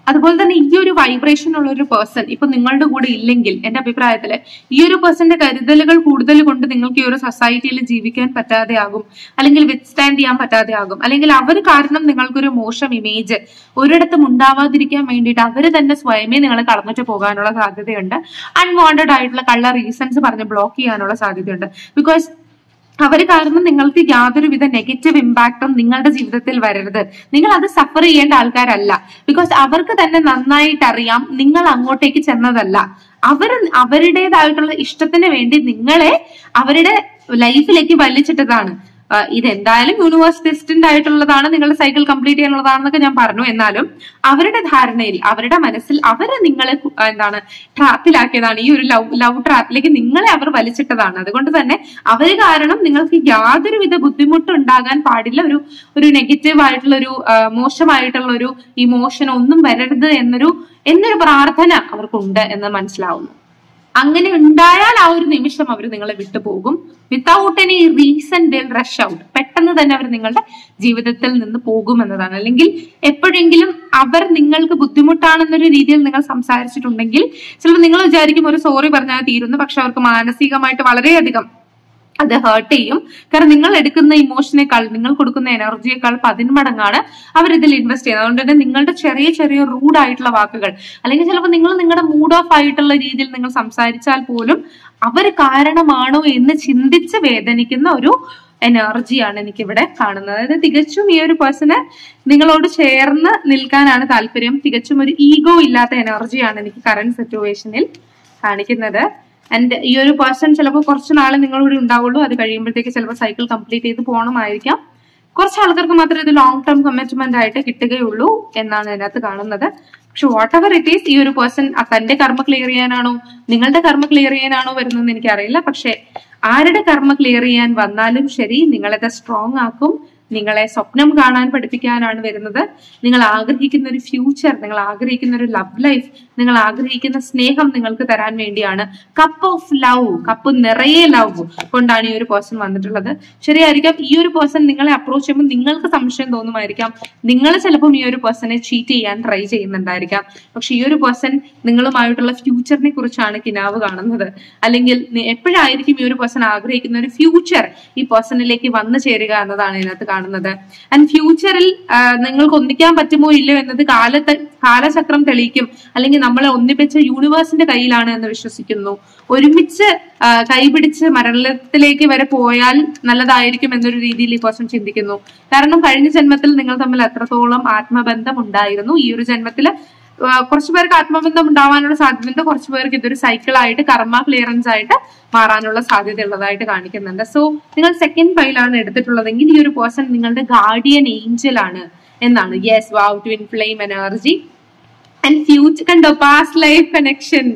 അതുപോലെ തന്നെ ഈ ഒരു വൈബ്രേഷൻ ഉള്ള ഒരു പേഴ്സൺ ഇപ്പൊ നിങ്ങളുടെ കൂടെ ഇല്ലെങ്കിൽ എന്റെ അഭിപ്രായത്തില് ഈ ഒരു പേഴ്സന്റെ കരുതലുകൾ കൂടുതൽ കൊണ്ട് നിങ്ങൾക്ക് ഈ ഒരു സൊസൈറ്റിയിൽ ജീവിക്കാൻ പറ്റാതെ ആകും അല്ലെങ്കിൽ വിത്ത്സ്റ്റാൻഡ് ചെയ്യാൻ പറ്റാതെ ആകും അല്ലെങ്കിൽ അവർ കാരണം നിങ്ങൾക്കൊരു മോശം ഇമേജ് ഒരിടത്തും ഉണ്ടാവാതിരിക്കാൻ വേണ്ടിയിട്ട് അവർ തന്നെ സ്വയമേ നിങ്ങളെ കളഞ്ഞിട്ട് പോകാനുള്ള സാധ്യതയുണ്ട് അൺവാണ്ടഡ് ആയിട്ടുള്ള കള്ള റീസൺസ് പറഞ്ഞ് ബ്ലോക്ക് ചെയ്യാനുള്ള സാധ്യതയുണ്ട് ബിക്കോസ് അവർ കാരണം നിങ്ങൾക്ക് യാതൊരുവിധ നെഗറ്റീവ് ഇമ്പാക്റ്റും നിങ്ങളുടെ ജീവിതത്തിൽ വരരുത് നിങ്ങൾ അത് സഫർ ചെയ്യേണ്ട ആൾക്കാരല്ല ബിക്കോസ് അവർക്ക് തന്നെ നന്നായിട്ട് അറിയാം നിങ്ങൾ അങ്ങോട്ടേക്ക് ചെന്നതല്ല അവർ അവരുടേതായിട്ടുള്ള ഇഷ്ടത്തിന് വേണ്ടി നിങ്ങളെ അവരുടെ ലൈഫിലേക്ക് വലിച്ചിട്ടതാണ് ആ, ഇതെന്തായാലും യൂണിവേഴ്സ് ടെസ്റ്റിന്റെ ആയിട്ടുള്ളതാണ് നിങ്ങളുടെ സൈക്കിൾ കംപ്ലീറ്റ് ചെയ്യാനുള്ളതാണെന്നൊക്കെ ഞാൻ പറഞ്ഞു എന്നാലും അവരുടെ ധാരണയിൽ അവരുടെ മനസ്സിൽ അവരെ നിങ്ങളെ കു- ആ, എന്താണ് ട്രാപ്പിലാക്കിയതാണ് ഈ ഒരു ലവ് ലവ് ട്രാപ്പിലേക്ക് നിങ്ങളെ അവർ വലിച്ചിട്ടതാണ് അതുകൊണ്ട് തന്നെ അവർ കാരണം നിങ്ങൾക്ക് യാതൊരുവിധ ബുദ്ധിമുട്ടും ഉണ്ടാകാൻ പാടില്ല ഒരു ഒരു നെഗറ്റീവ് ആയിട്ടുള്ള ഒരു ആ, മോശമായിട്ടുള്ള ഒരു ഇമോഷൻ ഒന്നും വരരുത് എന്നൊരു എന്നൊരു പ്രാർത്ഥന അവർക്കുണ്ട് എന്ന് മനസ്സിലാവുന്നു അങ്ങനെ ഉണ്ടായാൽ ആ ഒരു നിമിഷം അവർ നിങ്ങളെ വിട്ടുപോകും without any reason they'll rush out പെട്ടെന്ന് തന്നെ അവർ നിങ്ങളുടെ ജീവിതത്തിൽ നിന്ന് പോകും എന്നതാണ് അല്ലെങ്കിൽ എപ്പോഴെങ്കിലും അവർ നിങ്ങൾക്ക് ബുദ്ധിമുട്ടാണെന്നൊരു രീതിയിൽ നിങ്ങൾ സംസാരിച്ചിട്ടുണ്ടെങ്കിൽ ചിലപ്പോൾ നിങ്ങൾ വിചാരിക്കും ഒരു സോറി പറഞ്ഞാൽ തീരുന്നു പക്ഷെ അവർക്ക് മാനസികമായിട്ട് വളരെയധികം അത് ഹേർട്ട് ചെയ്യും കാരണം നിങ്ങൾ എടുക്കുന്ന ഇമോഷനേക്കാൾ നിങ്ങൾ കൊടുക്കുന്ന എനർജിയേക്കാൾ പതിന്മടങ്ങാണ് അവർ ഇതിൽ ഇൻവെസ്റ്റ് ചെയ്യുന്നത് അതുകൊണ്ട് തന്നെ നിങ്ങളുടെ ചെറിയ ചെറിയ റൂഡ് ആയിട്ടുള്ള വാക്കുകൾ അല്ലെങ്കിൽ ചിലപ്പോൾ നിങ്ങൾ നിങ്ങളുടെ മൂഡ് ഓഫ് ആയിട്ടുള്ള രീതിയിൽ നിങ്ങൾ സംസാരിച്ചാൽ പോലും അവർ കാരണമാണോ എന്ന് ചിന്തിച്ച് വേദനിക്കുന്ന ഒരു എനർജിയാണ് എനിക്കിവിടെ കാണുന്നത് അതായത് തികച്ചും ഈ ഒരു പേഴ്സണ് നിങ്ങളോട് ചേർന്ന് നിൽക്കാനാണ് താല്പര്യം തികച്ചും ഒരു ഈഗോ ഇല്ലാത്ത എനർജിയാണ് എനിക്ക് കറന്റ് സിറ്റുവേഷനിൽ കാണിക്കുന്നത് ആൻഡ് ഈ ഒരു പേഴ്സൺ ചിലപ്പോൾ കുറച്ച് നാൾ നിങ്ങളോട് ഉണ്ടാവുള്ളൂ അത് കഴിയുമ്പോഴത്തേക്ക് ചിലപ്പോൾ സൈക്കിൾ കംപ്ലീറ്റ് ചെയ്ത് പോകണമായിരിക്കാം കുറച്ച് ആൾക്കാർക്ക് മാത്രമേ ഇത് ലോങ് ടേം കമ്മിറ്റ്മെന്റ് ആയിട്ട് കിട്ടുകയുള്ളൂ എന്നാണ് ഇതിനകത്ത് കാണുന്നത് പക്ഷെ വാട്ട് എവർ ഇറ്റ് ഈസ് ഈ ഒരു പേഴ്സൺ തന്റെ കർമ്മ ക്ലിയർ ചെയ്യാനാണോ നിങ്ങളുടെ കർമ്മ ക്ലിയർ ചെയ്യാനാണോ വരുന്നതെന്ന് എനിക്കറിയില്ല പക്ഷെ ആരുടെ കർമ്മ ക്ലിയർ ചെയ്യാൻ വന്നാലും ശരി നിങ്ങളത് സ്ട്രോങ് ആക്കും നിങ്ങളെ സ്വപ്നം കാണാൻ പഠിപ്പിക്കാനാണ് വരുന്നത് നിങ്ങൾ ആഗ്രഹിക്കുന്ന ഒരു ഫ്യൂച്ചർ നിങ്ങൾ ആഗ്രഹിക്കുന്ന ഒരു ലവ് ലൈഫ് നിങ്ങൾ ആഗ്രഹിക്കുന്ന സ്നേഹം നിങ്ങൾക്ക് തരാൻ വേണ്ടിയാണ് കപ്പ് ഓഫ് ലവ് കപ്പ് നിറയെ ലവ് കൊണ്ടാണ് ഈ ഒരു പേഴ്സൺ വന്നിട്ടുള്ളത് ശരിയായിരിക്കാം ഈ ഒരു പേഴ്സൺ നിങ്ങളെ അപ്രോച്ച് ചെയ്യുമ്പോൾ നിങ്ങൾക്ക് സംശയം തോന്നുമായിരിക്കാം നിങ്ങൾ ചിലപ്പം ഈ ഒരു പേഴ്സണെ ചീറ്റ് ചെയ്യാൻ ട്രൈ ചെയ്യുന്നുണ്ടായിരിക്കാം പക്ഷെ ഈ ഒരു പേഴ്സൺ നിങ്ങളുമായിട്ടുള്ള ഫ്യൂച്ചറിനെ കുറിച്ചാണ് കിനാവ് കാണുന്നത് അല്ലെങ്കിൽ നി- എപ്പോഴായിരിക്കും ഈ ഒരു പേഴ്സൺ ആഗ്രഹിക്കുന്ന ഒരു ഫ്യൂച്ചർ ഈ പേഴ്സണിലേക്ക് വന്നു ചേരുക എന്നതാണ് ഇതിനകത്ത് കാണുന്നത് ആൻഡ് ഫ്യൂച്ചറിൽ നിങ്ങൾക്ക് ഒന്നിക്കാൻ പറ്റുമോ ഇല്ലയോ എന്നത് കാലത്ത് കാലചക്രം തെളിയിക്കും അല്ലെങ്കിൽ നമ്മളെ ഒന്നിപ്പിച്ച യൂണിവേഴ്സിന്റെ കയ്യിലാണ് എന്ന് വിശ്വസിക്കുന്നു ഒരുമിച്ച് ആ, കൈപിടിച്ച് മരണത്തിലേക്ക് വരെ പോയാൽ നല്ലതായിരിക്കും എന്നൊരു രീതിയിൽ ഈ പേഴ്സൺ ചിന്തിക്കുന്നു കാരണം കഴിഞ്ഞ ജന്മത്തിൽ നിങ്ങൾ തമ്മിൽ എത്രത്തോളം ആത്മബന്ധം ഉണ്ടായിരുന്നു ഈ ഒരു ജന്മത്തിൽ കുറച്ചു പേർക്ക് ആത്മബന്ധം ഉണ്ടാവാനുള്ള സാധ്യതയുണ്ട് കുറച്ചു പേർക്ക് ഇതൊരു സൈക്കിളായിട്ട് കർമ്മ ക്ലിയറൻസ് ആയിട്ട് മാറാനുള്ള സാധ്യത ഉള്ളതായിട്ട് കാണിക്കുന്നുണ്ട് സോ നിങ്ങൾ സെക്കൻഡ് ഫൈലാണ് എടുത്തിട്ടുള്ളതെങ്കിൽ ഈ ഒരു പേഴ്സൺ നിങ്ങളുടെ ഗാർഡിയൻ ഏഞ്ചൽ ആണ് എന്നാണ് yes wow twin flame energy and future കണ്ടോ past life connection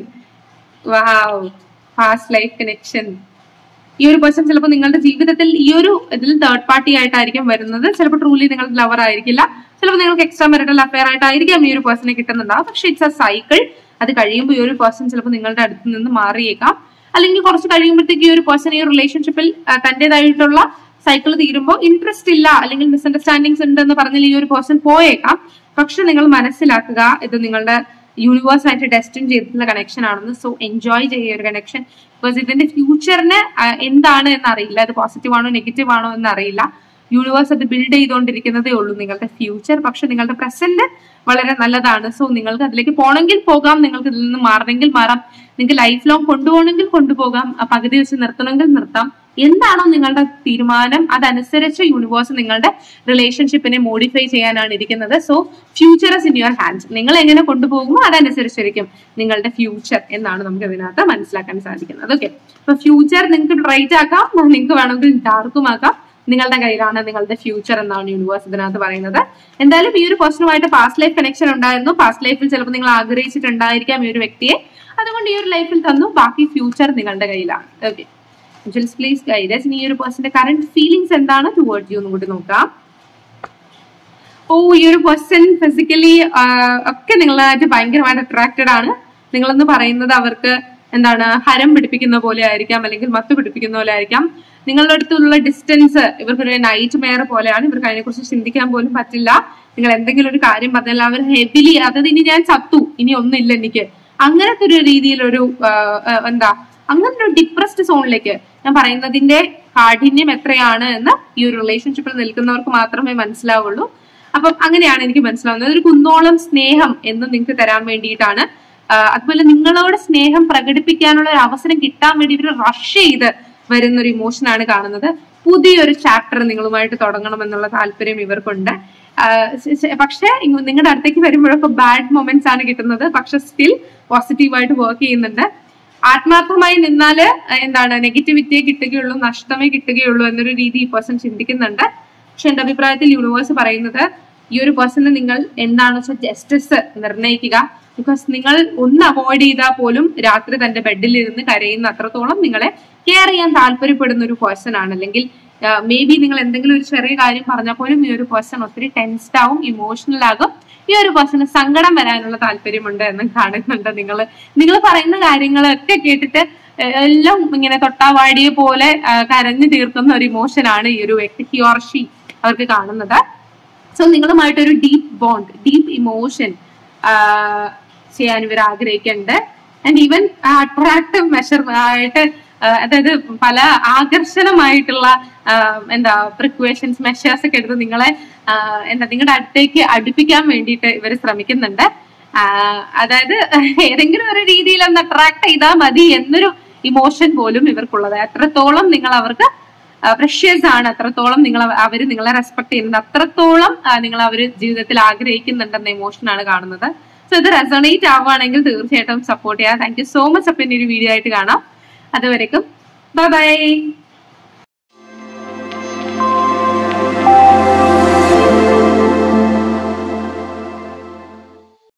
wow past life connection ഈ ഒരു പേഴ്സൺ ചിലപ്പോൾ നിങ്ങളുടെ ജീവിതത്തിൽ ഈ ഒരു ഇതിൽ തേർഡ് പാർട്ടി ആയിട്ടായിരിക്കും വരുന്നത് ചിലപ്പോൾ ട്രൂലി നിങ്ങളുടെ ലവർ ആയിരിക്കില്ല ചിലപ്പോൾ നിങ്ങൾക്ക് എക്സ്ട്രാ മെറിറ്റൽ അഫയർ ആയിട്ടായിരിക്കാം ഈ ഒരു പേഴ്സണെ കിട്ടുന്നുണ്ടാവും പക്ഷെ ഇറ്റ്സ് എ സൈക്കിൾ അത് കഴിയുമ്പോൾ ഈ ഒരു പേഴ്സൺ ചിലപ്പോൾ നിങ്ങളുടെ അടുത്ത് നിന്ന് മാറിയേക്കാം അല്ലെങ്കിൽ കുറച്ച് കഴിയുമ്പോഴത്തേക്ക് ഈ ഒരു പേഴ്സൺ ഈ റിലേഷൻഷിപ്പിൽ തന്റേതായിട്ടുള്ള സൈക്കിൾ തീരുമ്പോൾ ഇൻട്രസ്റ്റ് ഇല്ല അല്ലെങ്കിൽ മിസ്അണ്ടർസ്റ്റാൻഡിങ്സ് ഉണ്ടെന്ന് പറഞ്ഞാൽ ഈ ഒരു പേഴ്സൺ പോയേക്കാം പക്ഷെ നിങ്ങൾ മനസ്സിലാക്കുക ഇത് നിങ്ങളുടെ യൂണിവേഴ്സ് ആയിട്ട് ഡെസ്റ്റിൻ ചെയ്തിട്ടുള്ള കണക്ഷൻ ആണെന്ന് സോ എൻജോയ് ചെയ്യുക ഒരു കണക്ഷൻ ബിക്കോസ് ഇതിന്റെ ഫ്യൂച്ചറിന് എന്താണ് എന്ന് അറിയില്ല അത് പോസിറ്റീവ് ആണോ നെഗറ്റീവ് ആണോ എന്ന് അറിയില്ല യൂണിവേഴ്സ് അത് ബിൽഡ് ചെയ്തുകൊണ്ടിരിക്കുന്നതേ ഉള്ളൂ നിങ്ങളുടെ ഫ്യൂച്ചർ പക്ഷെ നിങ്ങളുടെ പ്രസന്റ് വളരെ നല്ലതാണ് സോ നിങ്ങൾക്ക് അതിലേക്ക് പോകണമെങ്കിൽ പോകാം നിങ്ങൾക്ക് ഇതിൽ നിന്ന് മാറണമെങ്കിൽ മാറാം നിങ്ങൾക്ക് ലൈഫ് ലോങ് കൊണ്ടുപോകണമെങ്കിൽ കൊണ്ടുപോകാം ആ പകുതി വെച്ച് നിർത്തണമെങ്കിൽ നിർത്താം എന്താണോ നിങ്ങളുടെ തീരുമാനം അതനുസരിച്ച് യൂണിവേഴ്സ് നിങ്ങളുടെ റിലേഷൻഷിപ്പിനെ മോഡിഫൈ ചെയ്യാനാണ് ഇരിക്കുന്നത് so future is in your hands നിങ്ങൾ എങ്ങനെ കൊണ്ടുപോകുമോ അതനുസരിച്ചിരിക്കും നിങ്ങളുടെ ഫ്യൂച്ചർ എന്നാണ് നമുക്ക് ഇതിനകത്ത് മനസ്സിലാക്കാൻ സാധിക്കുന്നത് ഓക്കെ അപ്പൊ ഫ്യൂച്ചർ നിങ്ങൾക്ക് ബ്രൈറ്റ് ആക്കാം നിങ്ങൾക്ക് വേണമെങ്കിൽ ഡാർക്കും ആക്കാം നിങ്ങളുടെ കയ്യിലാണ് നിങ്ങളുടെ ഫ്യൂച്ചർ എന്നാണ് യൂണിവേഴ്സ് ഇതിനകത്ത് പറയുന്നത് എന്തായാലും ഈ ഒരു പേഴ്സണുമായിട്ട് പാസ്റ്റ് ലൈഫ് കണക്ഷൻ ഉണ്ടായിരുന്നു പാസ്റ്റ് ലൈഫിൽ ചിലപ്പോൾ നിങ്ങൾ ആഗ്രഹിച്ചിട്ടുണ്ടായിരിക്കാം ഈ ഒരു വ്യക്തിയെ അതുകൊണ്ട് ഈ ഒരു ലൈഫിൽ തന്നു ബാക്കി ഫ്യൂച്ചർ നിങ്ങളുടെ കയ്യിലാണ് ഓക്കെ പ്ലീസ് ഗൈഡസ് ഈ ഒരു പേഴ്സന്റെ കറന്റ് ഫീലിംഗ്സ് എന്താണ് ടുവേർഡ് യു എന്ന് കൂടി നോക്കാം ഓ ഈ ഒരു പേഴ്സൺ ഫിസിക്കലി ഒക്കെ നിങ്ങളായിട്ട് ഭയങ്കരമായിട്ട് അട്രാക്റ്റഡ് ആണ് നിങ്ങളെന്ന് പറയുന്നത് അവർക്ക് എന്താണ് ഹരം പിടിപ്പിക്കുന്ന പോലെ ആയിരിക്കാം അല്ലെങ്കിൽ മത്ത് പിടിപ്പിക്കുന്ന പോലെ ആയിരിക്കാം നിങ്ങളുടെ അടുത്തുള്ള ഡിസ്റ്റൻസ് ഇവർക്കൊരു നൈറ്റ് മെയർ പോലെയാണ് ഇവർക്ക് അതിനെക്കുറിച്ച് ചിന്തിക്കാൻ പോലും പറ്റില്ല നിങ്ങൾ എന്തെങ്കിലും ഒരു കാര്യം പറഞ്ഞാൽ അവർ ഹെവിലി അതായത് ഇനി ഞാൻ ചത്തു ഇനി ഒന്നുമില്ല എനിക്ക് അങ്ങനത്തെ ഒരു രീതിയിലൊരു ആ, ആ, എന്താ അങ്ങനെ ഒരു ഡിപ്രസ്ഡ് സോണിലേക്ക് ഞാൻ പറയുന്നതിന്റെ കാഠിന്യം എത്രയാണ് എന്ന് ഈ ഒരു റിലേഷൻഷിപ്പിൽ നിൽക്കുന്നവർക്ക് മാത്രമേ മനസ്സിലാവുള്ളൂ അപ്പം അങ്ങനെയാണ് എനിക്ക് മനസ്സിലാവുന്നത് ഒരു കുന്നോളം സ്നേഹം എന്ന് നിങ്ങൾക്ക് തരാൻ വേണ്ടിയിട്ടാണ് ആ, അതുപോലെ നിങ്ങളോട് സ്നേഹം പ്രകടിപ്പിക്കാനുള്ള ഒരു അവസരം കിട്ടാൻ വേണ്ടി ഇവർ റഷ് ചെയ്ത് വരുന്ന ഒരു ഇമോഷനാണ് കാണുന്നത് പുതിയൊരു ചാപ്റ്റർ നിങ്ങളുമായിട്ട് തുടങ്ങണം എന്നുള്ള താല്പര്യം ഇവർക്കുണ്ട് ആ, ശ- ശ- പക്ഷേ ഇങ്ങ് നിങ്ങളുടെ അടുത്തേക്ക് വരുമ്പോഴൊക്കെ ബാഡ് മൊമെന്റ്സ് ആണ് കിട്ടുന്നത് പക്ഷെ സ്റ്റിൽ പോസിറ്റീവായിട്ട് വർക്ക് ചെയ്യുന്നുണ്ട് ആത്മാർത്ഥമായി നിന്നാല് എന്താണ് നെഗറ്റിവിറ്റിയെ കിട്ടുകയുള്ളൂ നഷ്ടമേ കിട്ടുകയുള്ളൂ എന്നൊരു രീതി ഈ പേഴ്സൺ ചിന്തിക്കുന്നുണ്ട് പക്ഷെ എന്റെ അഭിപ്രായത്തിൽ യൂണിവേഴ്സ് പറയുന്നത് ഈ ഒരു പേഴ്സണ് നിങ്ങൾ എന്താണെന്ന് വെച്ചാൽ ജസ്റ്റിസ് നിർണ്ണയിക്കുക ബിക്കോസ് നിങ്ങൾ ഒന്ന് അവോയ്ഡ് ചെയ്താൽ പോലും രാത്രി തന്റെ ബെഡിൽ ഇരുന്ന് കരയുന്ന അത്രത്തോളം നിങ്ങളെ കെയർ ചെയ്യാൻ താല്പര്യപ്പെടുന്ന ഒരു പേഴ്സൺ ആണ് അല്ലെങ്കിൽ മേ ബി നിങ്ങൾ എന്തെങ്കിലും ഒരു ചെറിയ കാര്യം പറഞ്ഞാൽ പോലും ഈ ഒരു പേഴ്സൺ ഒത്തിരി ടെൻസ്ഡ് ആവും ഇമോഷണൽ ആകും ഈ ഒരു പേഴ്സണ് സങ്കടം വരാനുള്ള താല്പര്യമുണ്ട് എന്ന് കാണുന്നുണ്ട് നിങ്ങൾ നിങ്ങൾ പറയുന്ന കാര്യങ്ങളൊക്കെ കേട്ടിട്ട് ഏഹ് എല്ലാം ഇങ്ങനെ തൊട്ടാവാടിയെ പോലെ ആ, കരഞ്ഞു തീർക്കുന്ന ഒരു ഇമോഷനാണ് ഈ ഒരു വ്യക്തി ഹി ഓർ ഷീ അവർക്ക് കാണുന്നത് സോ നിങ്ങളുമായിട്ടൊരു ഡീപ്പ് ബോണ്ട് ഡീപ്പ് ഇമോഷൻ ചെയ്യാൻ ഇവർ ആഗ്രഹിക്കുന്നുണ്ട് ആൻഡ് ഈവൻ അട്രാക്റ്റീവ് മെഷർ ആയിട്ട് ആ, അതായത് പല ആകർഷണമായിട്ടുള്ള ആ, എന്താ പ്രിക്വേഷൻസ് മെഷേഴ്സ് ഒക്കെ എടുത്ത് നിങ്ങളെ ആ, എന്താ നിങ്ങളുടെ അടുത്തേക്ക് അടുപ്പിക്കാൻ വേണ്ടിയിട്ട് ഇവർ ശ്രമിക്കുന്നുണ്ട് ആ, അതായത് ഏതെങ്കിലും ഒരു രീതിയിൽ ഒന്ന് അട്രാക്ട് ചെയ്താൽ മതി എന്നൊരു ഇമോഷൻ പോലും ഇവർക്കുള്ളത് അത്രത്തോളം നിങ്ങൾ അവർക്ക് പ്രഷ്യസ് ആണ് അത്രത്തോളം നിങ്ങൾ അവർ നിങ്ങളെ റെസ്പെക്ട് ചെയ്യുന്നുണ്ട് അത്രത്തോളം ആ, നിങ്ങൾ അവർ ജീവിതത്തിൽ ആഗ്രഹിക്കുന്നുണ്ടെന്ന ഇമോഷനാണ് കാണുന്നത് സോ ഇത് റെസണേറ്റ് ആവുകയാണെങ്കിൽ തീർച്ചയായിട്ടും സപ്പോർട്ട് ചെയ്യാം താങ്ക് യു സോ മച്ച് അപ്പം ഇനി ഒരു വീഡിയോ ആയിട്ട് കാണാം അതുവരേക്കും ബൈ ബൈ